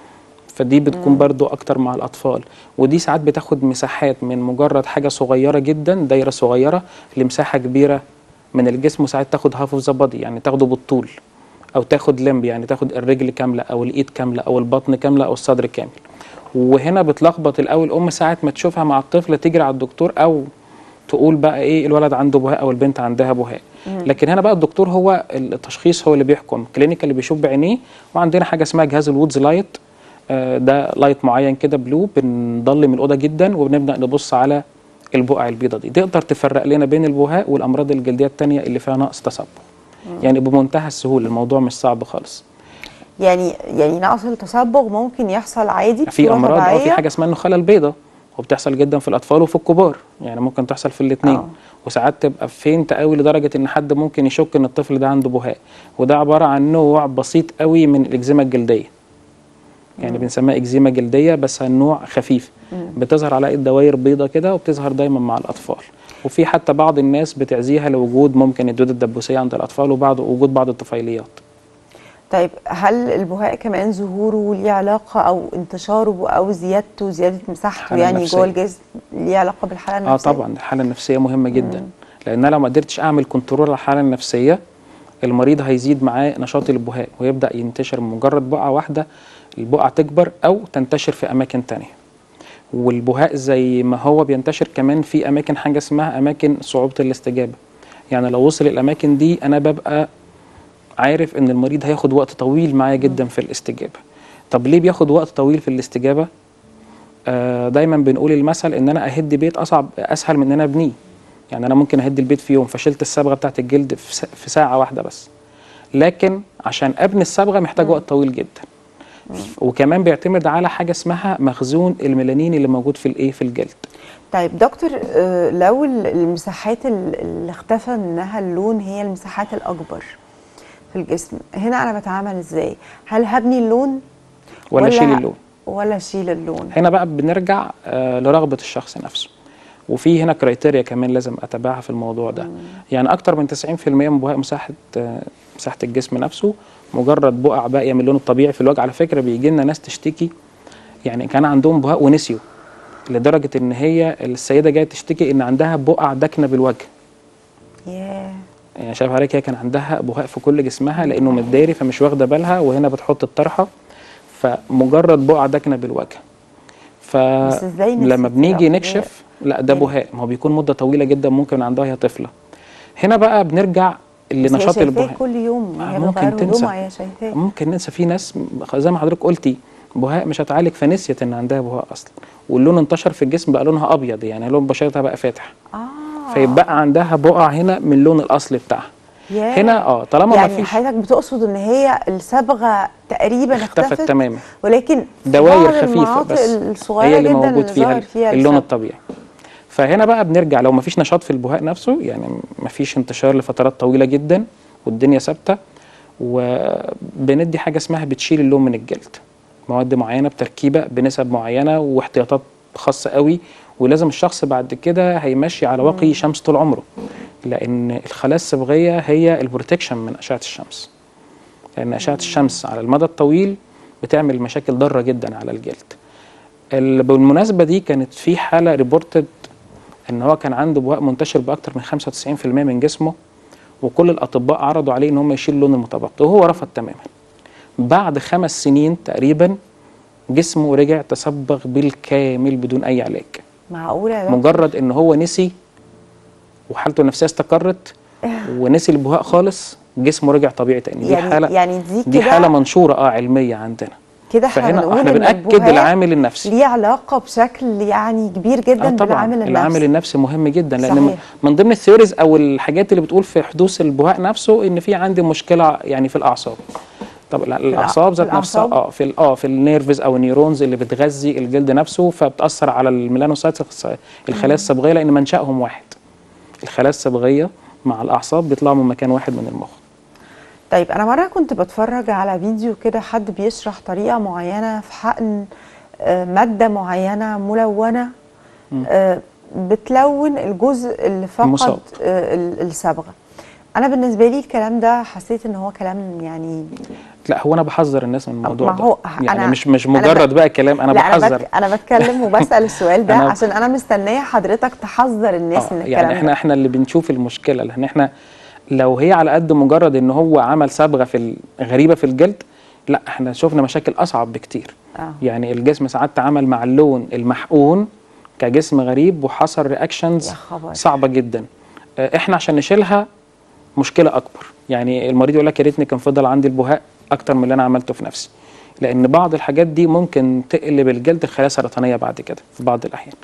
[SPEAKER 2] فدي بتكون برضو اكتر مع الاطفال ودي ساعات بتاخد مساحات من مجرد حاجه صغيره جدا دايره صغيره لمساحه كبيره من الجسم وساعات تاخد هاف اوف ذا بادي يعني تاخده بالطول او تاخد لمب يعني تاخد الرجل كامله او الايد كامله او البطن كامله او الصدر كامل وهنا بتلخبط الاول ام ساعه ما تشوفها مع الطفل تجري على الدكتور او تقول بقى ايه الولد عنده بهاء او البنت عندها بهاء لكن هنا بقى الدكتور هو التشخيص هو اللي بيحكم كلينيكال اللي بيشوف بعينيه وعندنا حاجه اسمها جهاز الوودز لايت آه، ده لايت معين كده بلو بنضلم الاوضه جدا وبنبدا نبص على البقع البيضاء دي تقدر تفرق لنا بين البهاء والامراض الجلديه التانية اللي فيها نقص تصبغ يعني بمنتهى السهوله الموضوع مش صعب خالص
[SPEAKER 1] يعني يعني نقص التصبغ ممكن يحصل عادي
[SPEAKER 2] في
[SPEAKER 1] بصورة
[SPEAKER 2] امراض اه في
[SPEAKER 1] طبيعية.
[SPEAKER 2] حاجه اسمها النخاله البيضاء وبتحصل جدا في الاطفال وفي الكبار يعني ممكن تحصل في الاثنين
[SPEAKER 1] آه.
[SPEAKER 2] وساعات تبقى فينت قوي لدرجه ان حد ممكن يشك ان الطفل ده عنده بهاء وده عباره عن نوع بسيط قوي من الاكزيما الجلديه يعني بنسميها اكزيما جلديه بس النوع خفيف بتظهر على ايد دوائر بيضة كده وبتظهر دايما مع الاطفال وفي حتى بعض الناس بتعزيها لوجود ممكن الدودة الدبوسية عند الأطفال وبعض وجود بعض الطفيليات
[SPEAKER 1] طيب هل البهاء كمان ظهوره ليه علاقة أو انتشاره أو زيادته زيادة مساحته
[SPEAKER 2] الحالة
[SPEAKER 1] يعني
[SPEAKER 2] النفسية.
[SPEAKER 1] جوه الجسم ليه علاقة بالحالة
[SPEAKER 2] اه
[SPEAKER 1] النفسية؟
[SPEAKER 2] طبعا الحالة النفسية مهمة جدا لأن أنا لو ما قدرتش أعمل كنترول على الحالة النفسية المريض هيزيد معاه نشاط البهاء ويبدأ ينتشر من مجرد بقعة واحدة البقعة تكبر أو تنتشر في أماكن تانية والبهاء زي ما هو بينتشر كمان في أماكن حاجة اسمها أماكن صعوبة الاستجابة يعني لو وصل الأماكن دي أنا ببقى عارف ان المريض هياخد وقت طويل معايا جدا في الاستجابه طب ليه بياخد وقت طويل في الاستجابه آه دايما بنقول المثل ان انا اهد بيت اصعب اسهل من ان انا ابنيه يعني انا ممكن اهد البيت في يوم فشلت الصبغه بتاعت الجلد في, سا- في ساعه واحده بس لكن عشان ابني الصبغه محتاج وقت طويل جدا وكمان بيعتمد على حاجه اسمها مخزون الميلانين اللي موجود في الايه في الجلد
[SPEAKER 1] طيب دكتور آه، لو ال- المساحات ال- اللي اختفى منها اللون هي المساحات الاكبر في الجسم هنا انا بتعامل ازاي هل هبني اللون
[SPEAKER 2] ولا شيل اللون
[SPEAKER 1] ولا اشيل اللون
[SPEAKER 2] هنا بقى بنرجع آه، لرغبه الشخص نفسه وفي هنا كرايتيريا كمان لازم اتبعها في الموضوع ده يعني اكتر من 90% من بهاء مساحه آه، مساحه الجسم نفسه مجرد بقع باقيه من اللون الطبيعي في الوجه على فكره بيجي لنا ناس تشتكي يعني كان عندهم بهاء ونسيوا لدرجه ان هي السيده جايه تشتكي ان عندها بقع داكنه بالوجه
[SPEAKER 1] ياه
[SPEAKER 2] يعني شايف حضرتك هي كان عندها بهاء في كل جسمها لانه متداري فمش واخده بالها وهنا بتحط الطرحه فمجرد بقع داكنه بالوجه
[SPEAKER 1] بس إزاي نسيت
[SPEAKER 2] فلما بنيجي
[SPEAKER 1] الأبهاء؟
[SPEAKER 2] نكشف لا ده
[SPEAKER 1] يعني-
[SPEAKER 2] بهاء ما هو بيكون مده طويله جدا ممكن عندها هي طفله هنا بقى بنرجع
[SPEAKER 1] بس هي
[SPEAKER 2] لنشاط
[SPEAKER 1] شايفاه
[SPEAKER 2] البهاء
[SPEAKER 1] كل يوم
[SPEAKER 2] آه،
[SPEAKER 1] هي
[SPEAKER 2] ممكن
[SPEAKER 1] بتغير
[SPEAKER 2] تنسى.
[SPEAKER 1] هدومها هي شايفاه
[SPEAKER 2] ممكن ننسى في ناس زي ما حضرتك قلتي بهاء مش هتعالج فنسيت ان عندها بهاء اصلا واللون انتشر في الجسم بقى لونها ابيض يعني لون بشرتها بقى فاتح
[SPEAKER 1] اه
[SPEAKER 2] فيبقى عندها بقع هنا من اللون الاصلي بتاعها
[SPEAKER 1] ياه.
[SPEAKER 2] هنا اه طالما ما
[SPEAKER 1] يعني
[SPEAKER 2] فيش
[SPEAKER 1] حضرتك بتقصد ان هي الصبغه تقريبا
[SPEAKER 2] اختفت
[SPEAKER 1] اختفت
[SPEAKER 2] تماما
[SPEAKER 1] ولكن في
[SPEAKER 2] دواير
[SPEAKER 1] بعض
[SPEAKER 2] خفيفه
[SPEAKER 1] المناطق
[SPEAKER 2] بس
[SPEAKER 1] الصغيره
[SPEAKER 2] هي اللي
[SPEAKER 1] جدا
[SPEAKER 2] موجود فيها,
[SPEAKER 1] ظاهر فيها
[SPEAKER 2] اللون
[SPEAKER 1] الصبغ.
[SPEAKER 2] الطبيعي فهنا بقى بنرجع لو ما فيش نشاط في البهاء نفسه يعني ما فيش انتشار لفترات طويله جدا والدنيا ثابته وبندي حاجه اسمها بتشيل اللون من الجلد مواد معينه بتركيبه بنسب معينه واحتياطات خاصه قوي ولازم الشخص بعد كده هيمشي على واقي شمس طول عمره لان الخلايا الصبغيه هي البروتكشن من اشعه الشمس لان اشعه الشمس على المدى الطويل بتعمل مشاكل ضاره جدا على الجلد ال- بالمناسبه دي كانت في حاله ريبورتد ان هو كان عنده بهاء منتشر باكتر من 95% من جسمه وكل الاطباء عرضوا عليه ان هم يشيل اللون المتبقي وهو رفض تماما بعد خمس سنين تقريبا جسمه رجع تصبغ بالكامل بدون اي علاج
[SPEAKER 1] معقوله يا دكتور؟
[SPEAKER 2] مجرد ان هو نسي وحالته النفسيه استقرت ونسي البهاء خالص جسمه رجع طبيعي تاني دي
[SPEAKER 1] يعني
[SPEAKER 2] حاله
[SPEAKER 1] يعني دي
[SPEAKER 2] دي
[SPEAKER 1] كده
[SPEAKER 2] حاله منشوره اه علميه عندنا
[SPEAKER 1] كده احنا
[SPEAKER 2] فهنا
[SPEAKER 1] بنقول
[SPEAKER 2] احنا
[SPEAKER 1] إن
[SPEAKER 2] بناكد
[SPEAKER 1] البهاء
[SPEAKER 2] العامل النفسي
[SPEAKER 1] ليه علاقه بشكل يعني كبير جدا
[SPEAKER 2] آه طبعا
[SPEAKER 1] بالعامل النفسي
[SPEAKER 2] العامل النفسي مهم جدا لان من-
[SPEAKER 1] صحيح.
[SPEAKER 2] من ضمن الثيوريز او الحاجات اللي بتقول في حدوث البهاء نفسه ان في عندي مشكله يعني في الاعصاب طب لا، الاعصاب
[SPEAKER 1] في
[SPEAKER 2] ذات نفسها
[SPEAKER 1] الأعصاب؟
[SPEAKER 2] اه في ال- اه في النيرفز او النيورونز اللي بتغذي الجلد نفسه فبتاثر على الميلانوسايتس الخلايا الصبغيه لان منشاهم واحد الخلايا الصبغيه مع الاعصاب بيطلعوا من مكان واحد من المخ
[SPEAKER 1] طيب انا مره كنت بتفرج على فيديو كده حد بيشرح طريقه معينه في حقن آه، ماده معينه ملونه آه، بتلون الجزء اللي فقد
[SPEAKER 2] المصاب.
[SPEAKER 1] آه، ال- الصبغه انا بالنسبه لي الكلام ده حسيت ان هو كلام يعني
[SPEAKER 2] لا هو انا بحذر الناس من الموضوع
[SPEAKER 1] ما هو
[SPEAKER 2] ده يعني
[SPEAKER 1] أنا-
[SPEAKER 2] مش مش
[SPEAKER 1] أنا ب-
[SPEAKER 2] مجرد بقى كلام انا
[SPEAKER 1] لا انا,
[SPEAKER 2] بحذر
[SPEAKER 1] بك أنا بتكلم وبسال السؤال ده
[SPEAKER 2] أنا-
[SPEAKER 1] عشان انا مستنيه حضرتك تحذر الناس
[SPEAKER 2] آه،
[SPEAKER 1] من الكلام
[SPEAKER 2] يعني احنا
[SPEAKER 1] ده
[SPEAKER 2] احنا اللي بنشوف المشكله لان احنا لو هي على قد مجرد ان هو عمل صبغه في ال- غريبه في الجلد لا احنا شفنا مشاكل اصعب بكتير
[SPEAKER 1] آه.
[SPEAKER 2] يعني الجسم ساعات تعامل مع اللون المحقون كجسم غريب وحصل رياكشنز
[SPEAKER 1] يا خبر.
[SPEAKER 2] صعبه جدا آه، احنا عشان نشيلها مشكله اكبر يعني المريض يقول لك يا ريتني كان فضل عندي البهاء اكتر من اللي انا عملته في نفسي لان بعض الحاجات دي ممكن تقلب الجلد الخلايا سرطانيه بعد كده في بعض الاحيان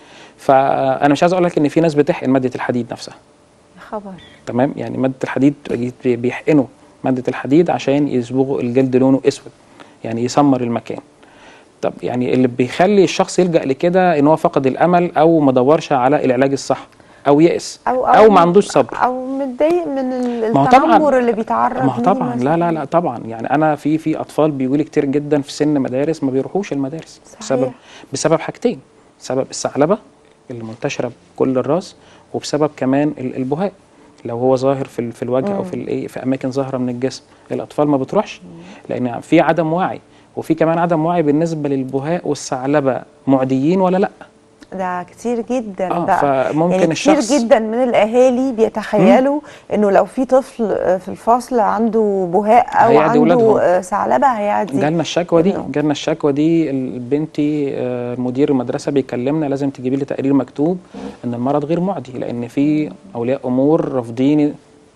[SPEAKER 2] فانا مش عايز اقول لك ان في ناس بتحقن ماده الحديد نفسها
[SPEAKER 1] يا خبر
[SPEAKER 2] تمام يعني ماده الحديد بي- بيحقنوا ماده الحديد عشان يصبغوا الجلد لونه اسود يعني يسمر المكان طب يعني اللي بيخلي الشخص يلجا لكده ان هو فقد الامل او ما دورش على العلاج الصح او يئس
[SPEAKER 1] او
[SPEAKER 2] او ما عندوش صبر
[SPEAKER 1] او متضايق من ال-
[SPEAKER 2] ما هو طبعاً-
[SPEAKER 1] التنمر اللي بيتعرض
[SPEAKER 2] ما هو
[SPEAKER 1] ليه
[SPEAKER 2] طبعا
[SPEAKER 1] مثلاً.
[SPEAKER 2] لا لا لا طبعا يعني انا في في اطفال بيقولوا لي كتير جدا في سن مدارس ما بيروحوش المدارس
[SPEAKER 1] صحيح.
[SPEAKER 2] بسبب بسبب حاجتين بسبب الثعلبه اللي منتشره بكل الراس وبسبب كمان ال- البهاء لو هو ظاهر في ال- في الوجه او في الايه في اماكن ظاهره من الجسم الاطفال ما بتروحش لان في عدم وعي وفي كمان عدم وعي بالنسبه للبهاء والثعلبه معديين ولا لا
[SPEAKER 1] ده كتير جدا
[SPEAKER 2] آه،
[SPEAKER 1] بقى
[SPEAKER 2] فممكن
[SPEAKER 1] يعني كتير
[SPEAKER 2] الشخص-
[SPEAKER 1] جدا من الاهالي بيتخيلوا انه لو في طفل آه، في الفصل عنده بهاء او
[SPEAKER 2] هيعدي ولادهم.
[SPEAKER 1] عنده آه، ثعلبه هيعدي
[SPEAKER 2] جالنا الشكوى دي
[SPEAKER 1] ابنه.
[SPEAKER 2] جالنا الشكوى دي ال- بنتي آه، مدير المدرسه بيكلمنا لازم تجيبي لي تقرير مكتوب ان المرض غير معدي لان في اولياء امور رافضين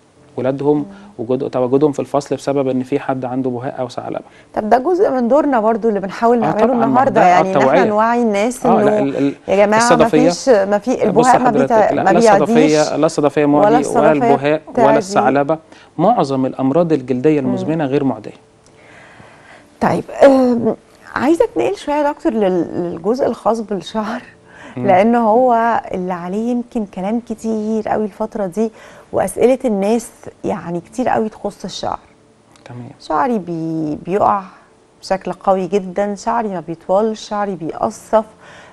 [SPEAKER 2] ولادهم وجود تواجدهم في الفصل بسبب ان في حد عنده بهاء او ثعلبه
[SPEAKER 1] طب ده جزء من دورنا برضو اللي بنحاول
[SPEAKER 2] آه
[SPEAKER 1] نعمله
[SPEAKER 2] طبعاً، ما
[SPEAKER 1] النهارده
[SPEAKER 2] ده
[SPEAKER 1] يعني ان احنا
[SPEAKER 2] التوعية.
[SPEAKER 1] نوعي الناس
[SPEAKER 2] اه
[SPEAKER 1] انه
[SPEAKER 2] لا ال- ال-
[SPEAKER 1] يا جماعه ما
[SPEAKER 2] الصدفية-
[SPEAKER 1] فيش ما في
[SPEAKER 2] بص
[SPEAKER 1] البهاء ما, بيتا...
[SPEAKER 2] حضرتك لا
[SPEAKER 1] ما
[SPEAKER 2] لا
[SPEAKER 1] بيعديش
[SPEAKER 2] الصدفيه لا الصدفيه معدي ولا,
[SPEAKER 1] الصدفية
[SPEAKER 2] البهاء
[SPEAKER 1] بتعدي.
[SPEAKER 2] ولا الثعلبه معظم الامراض الجلديه المزمنه غير معديه
[SPEAKER 1] طيب آم، عايزه اتنقل شويه يا دكتور لل- للجزء الخاص بالشعر لان هو اللي عليه يمكن كلام كتير قوي الفتره دي واسئله الناس يعني كتير قوي تخص الشعر
[SPEAKER 2] تمام
[SPEAKER 1] شعري بي بيقع بشكل قوي جدا شعري ما بيطولش شعري بيقصف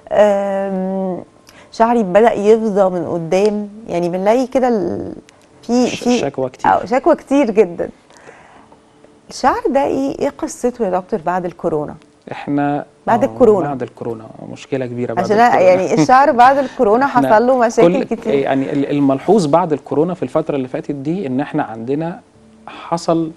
[SPEAKER 1] أم، شعري بدأ يفضى من قدام يعني بنلاقي كده ال- في
[SPEAKER 2] ش-
[SPEAKER 1] في
[SPEAKER 2] شكوى كتير.
[SPEAKER 1] أو شكوى كتير جدا الشعر ده ايه ايه قصته يا دكتور بعد الكورونا
[SPEAKER 2] احنا
[SPEAKER 1] بعد
[SPEAKER 2] آه،
[SPEAKER 1] الكورونا.
[SPEAKER 2] بعد الكورونا مشكله كبيره بعد
[SPEAKER 1] عشان
[SPEAKER 2] الكورونا.
[SPEAKER 1] يعني الشعر بعد الكورونا
[SPEAKER 2] إحنا
[SPEAKER 1] حصل له مشاكل
[SPEAKER 2] كل
[SPEAKER 1] كتير
[SPEAKER 2] يعني ال- الملحوظ بعد الكورونا في الفتره اللي فاتت دي ان احنا عندنا حصل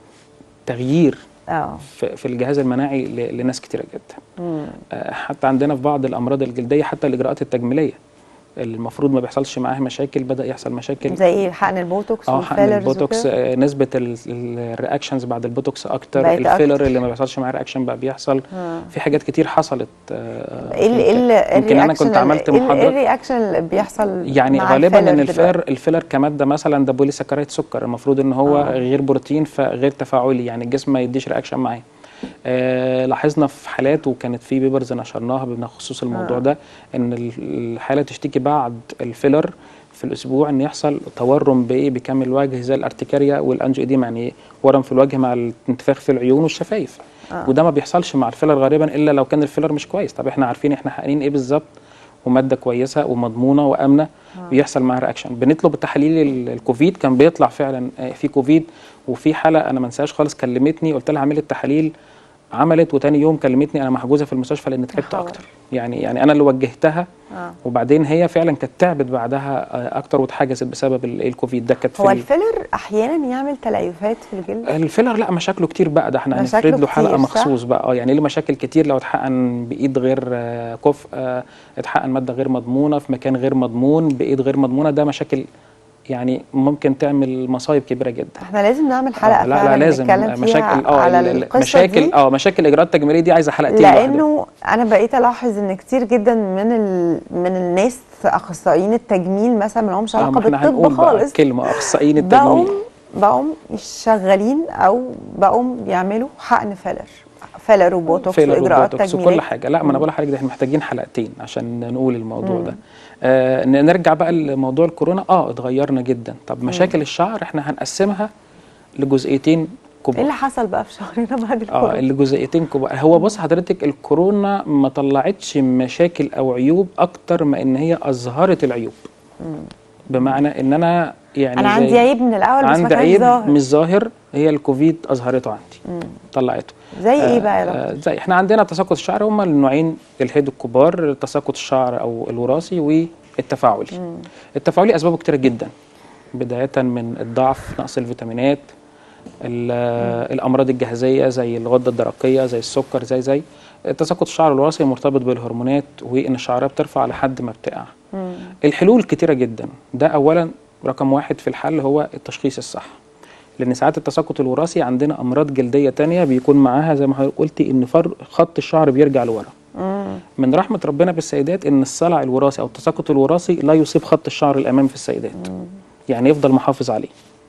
[SPEAKER 2] تغيير
[SPEAKER 1] اه
[SPEAKER 2] في في الجهاز المناعي ل- لناس كتيره جدا آه، حتى عندنا في بعض الامراض الجلديه حتى الاجراءات التجميليه اللي المفروض ما بيحصلش معاها مشاكل بدا يحصل مشاكل
[SPEAKER 1] زي ايه حقن البوتوكس
[SPEAKER 2] اه حقن
[SPEAKER 1] والفيلرز
[SPEAKER 2] البوتوكس
[SPEAKER 1] وكده؟
[SPEAKER 2] آه، نسبه ال- ال- الرياكشنز بعد البوتوكس اكتر
[SPEAKER 1] بقت
[SPEAKER 2] الفيلر
[SPEAKER 1] أكتر.
[SPEAKER 2] اللي ما بيحصلش معاه رياكشن بقى بيحصل
[SPEAKER 1] آه.
[SPEAKER 2] في حاجات كتير حصلت آه،
[SPEAKER 1] ايه ال- ايه ال-
[SPEAKER 2] يمكن انا
[SPEAKER 1] الرياكشن
[SPEAKER 2] كنت عملت
[SPEAKER 1] ال- ايه ال-
[SPEAKER 2] محاضره
[SPEAKER 1] ايه الرياكشن اللي بيحصل
[SPEAKER 2] يعني
[SPEAKER 1] مع
[SPEAKER 2] غالبا ان
[SPEAKER 1] الفيلر دلوقتي؟
[SPEAKER 2] الفيلر الفيلر كماده مثلا ده بولي سكرايد سكر المفروض ان هو
[SPEAKER 1] آه.
[SPEAKER 2] غير بروتين فغير تفاعلي يعني الجسم ما يديش رياكشن معاه آه لاحظنا في حالات وكانت في بيبرز نشرناها بخصوص الموضوع
[SPEAKER 1] آه.
[SPEAKER 2] ده ان ال- الحاله تشتكي بعد الفيلر في الاسبوع ان يحصل تورم بايه بكامل الوجه زي الارتكاريا والانجو ايديما يعني ورم في الوجه مع الانتفاخ في العيون والشفايف
[SPEAKER 1] آه.
[SPEAKER 2] وده ما بيحصلش مع الفيلر غالبا الا لو كان الفيلر مش كويس طب احنا عارفين احنا حقنين ايه بالظبط وماده كويسه ومضمونه وامنه بيحصل معاها رياكشن بنطلب التحاليل ال- الكوفيد كان بيطلع فعلا آه، في كوفيد وفي حاله انا ما انساهاش خالص كلمتني قلت لها اعملي التحاليل عملت وتاني يوم كلمتني انا محجوزه في المستشفى لان تعبت
[SPEAKER 1] خبر.
[SPEAKER 2] اكتر يعني يعني انا اللي وجهتها
[SPEAKER 1] آه.
[SPEAKER 2] وبعدين هي فعلا كانت تعبت بعدها آه، اكتر واتحجزت بسبب ال- الكوفيد ده كانت في
[SPEAKER 1] هو
[SPEAKER 2] ال-
[SPEAKER 1] الفيلر احيانا يعمل تليفات في الجلد
[SPEAKER 2] الفيلر لا مشاكله كتير بقى ده احنا
[SPEAKER 1] مشاكله
[SPEAKER 2] هنفرد له حلقه
[SPEAKER 1] كتير، صح؟
[SPEAKER 2] مخصوص بقى اه يعني له مشاكل كتير لو اتحقن بايد غير آه، كفء آه، اتحقن ماده غير مضمونه في مكان غير مضمون بايد غير مضمونه ده مشاكل يعني ممكن تعمل مصايب كبيره جدا
[SPEAKER 1] احنا لازم نعمل حلقه
[SPEAKER 2] آه، لا
[SPEAKER 1] فعلا
[SPEAKER 2] لا لازم
[SPEAKER 1] نتكلم
[SPEAKER 2] آه،
[SPEAKER 1] فيها
[SPEAKER 2] مشاكل اه
[SPEAKER 1] على
[SPEAKER 2] ال- ال-
[SPEAKER 1] القصه
[SPEAKER 2] مشاكل
[SPEAKER 1] دي
[SPEAKER 2] اه مشاكل الاجراءات التجميليه دي عايزه حلقتين لوحدها.
[SPEAKER 1] لانه انا بقيت الاحظ ان كتير جدا من ال... من الناس اخصائيين التجميل مثلا ما لهمش
[SPEAKER 2] آه،
[SPEAKER 1] علاقه
[SPEAKER 2] ما احنا
[SPEAKER 1] بالطب
[SPEAKER 2] هنقول بقى
[SPEAKER 1] خالص
[SPEAKER 2] كلمه اخصائيين
[SPEAKER 1] بقوا
[SPEAKER 2] التجميل
[SPEAKER 1] بقوا شغالين او بقوا يعملوا حقن فيلر فيلر وبوتوكس
[SPEAKER 2] فيلر
[SPEAKER 1] واجراءات
[SPEAKER 2] وبوتوكس
[SPEAKER 1] تجميليه
[SPEAKER 2] وكل حاجه لا ما انا بقول لحضرتك ده احنا محتاجين حلقتين عشان نقول الموضوع ده آه ن- نرجع بقى لموضوع الكورونا اه اتغيرنا جدا طب مشاكل الشعر احنا هنقسمها لجزئيتين
[SPEAKER 1] ايه
[SPEAKER 2] كبار
[SPEAKER 1] اللي حصل بقى في شهرنا بعد
[SPEAKER 2] اه
[SPEAKER 1] الكورونا
[SPEAKER 2] الجزئيتين كبار هو بص حضرتك الكورونا ما طلعتش مشاكل او عيوب اكتر ما ان هي اظهرت العيوب بمعنى ان انا يعني
[SPEAKER 1] انا
[SPEAKER 2] زي-
[SPEAKER 1] عندي عيب من الاول بس ما
[SPEAKER 2] عندي
[SPEAKER 1] كانش
[SPEAKER 2] عيب
[SPEAKER 1] ظاهر
[SPEAKER 2] مش ظاهر هي الكوفيد اظهرته عندي طلعته
[SPEAKER 1] زي ايه
[SPEAKER 2] آه،
[SPEAKER 1] بقى يا
[SPEAKER 2] آه،
[SPEAKER 1] دكتور
[SPEAKER 2] زي احنا عندنا تساقط الشعر هما النوعين الهيد الكبار تساقط الشعر او الوراثي والتفاعلي التفاعلي اسبابه كتيره جدا بدايه من الضعف نقص الفيتامينات ال- آه، الامراض الجهازيه زي الغده الدرقيه زي السكر زي زي تساقط الشعر الوراثي مرتبط بالهرمونات وان الشعريه بترفع لحد ما بتقع الحلول كتيره جدا ده اولا رقم واحد في الحل هو التشخيص الصح لان ساعات التساقط الوراثي عندنا امراض جلديه تانية بيكون معاها زي ما حضرتك قلتي ان فر خط الشعر بيرجع لورا من رحمه ربنا بالسيدات ان الصلع الوراثي او التساقط الوراثي لا يصيب خط الشعر الامامي في السيدات يعني يفضل محافظ عليه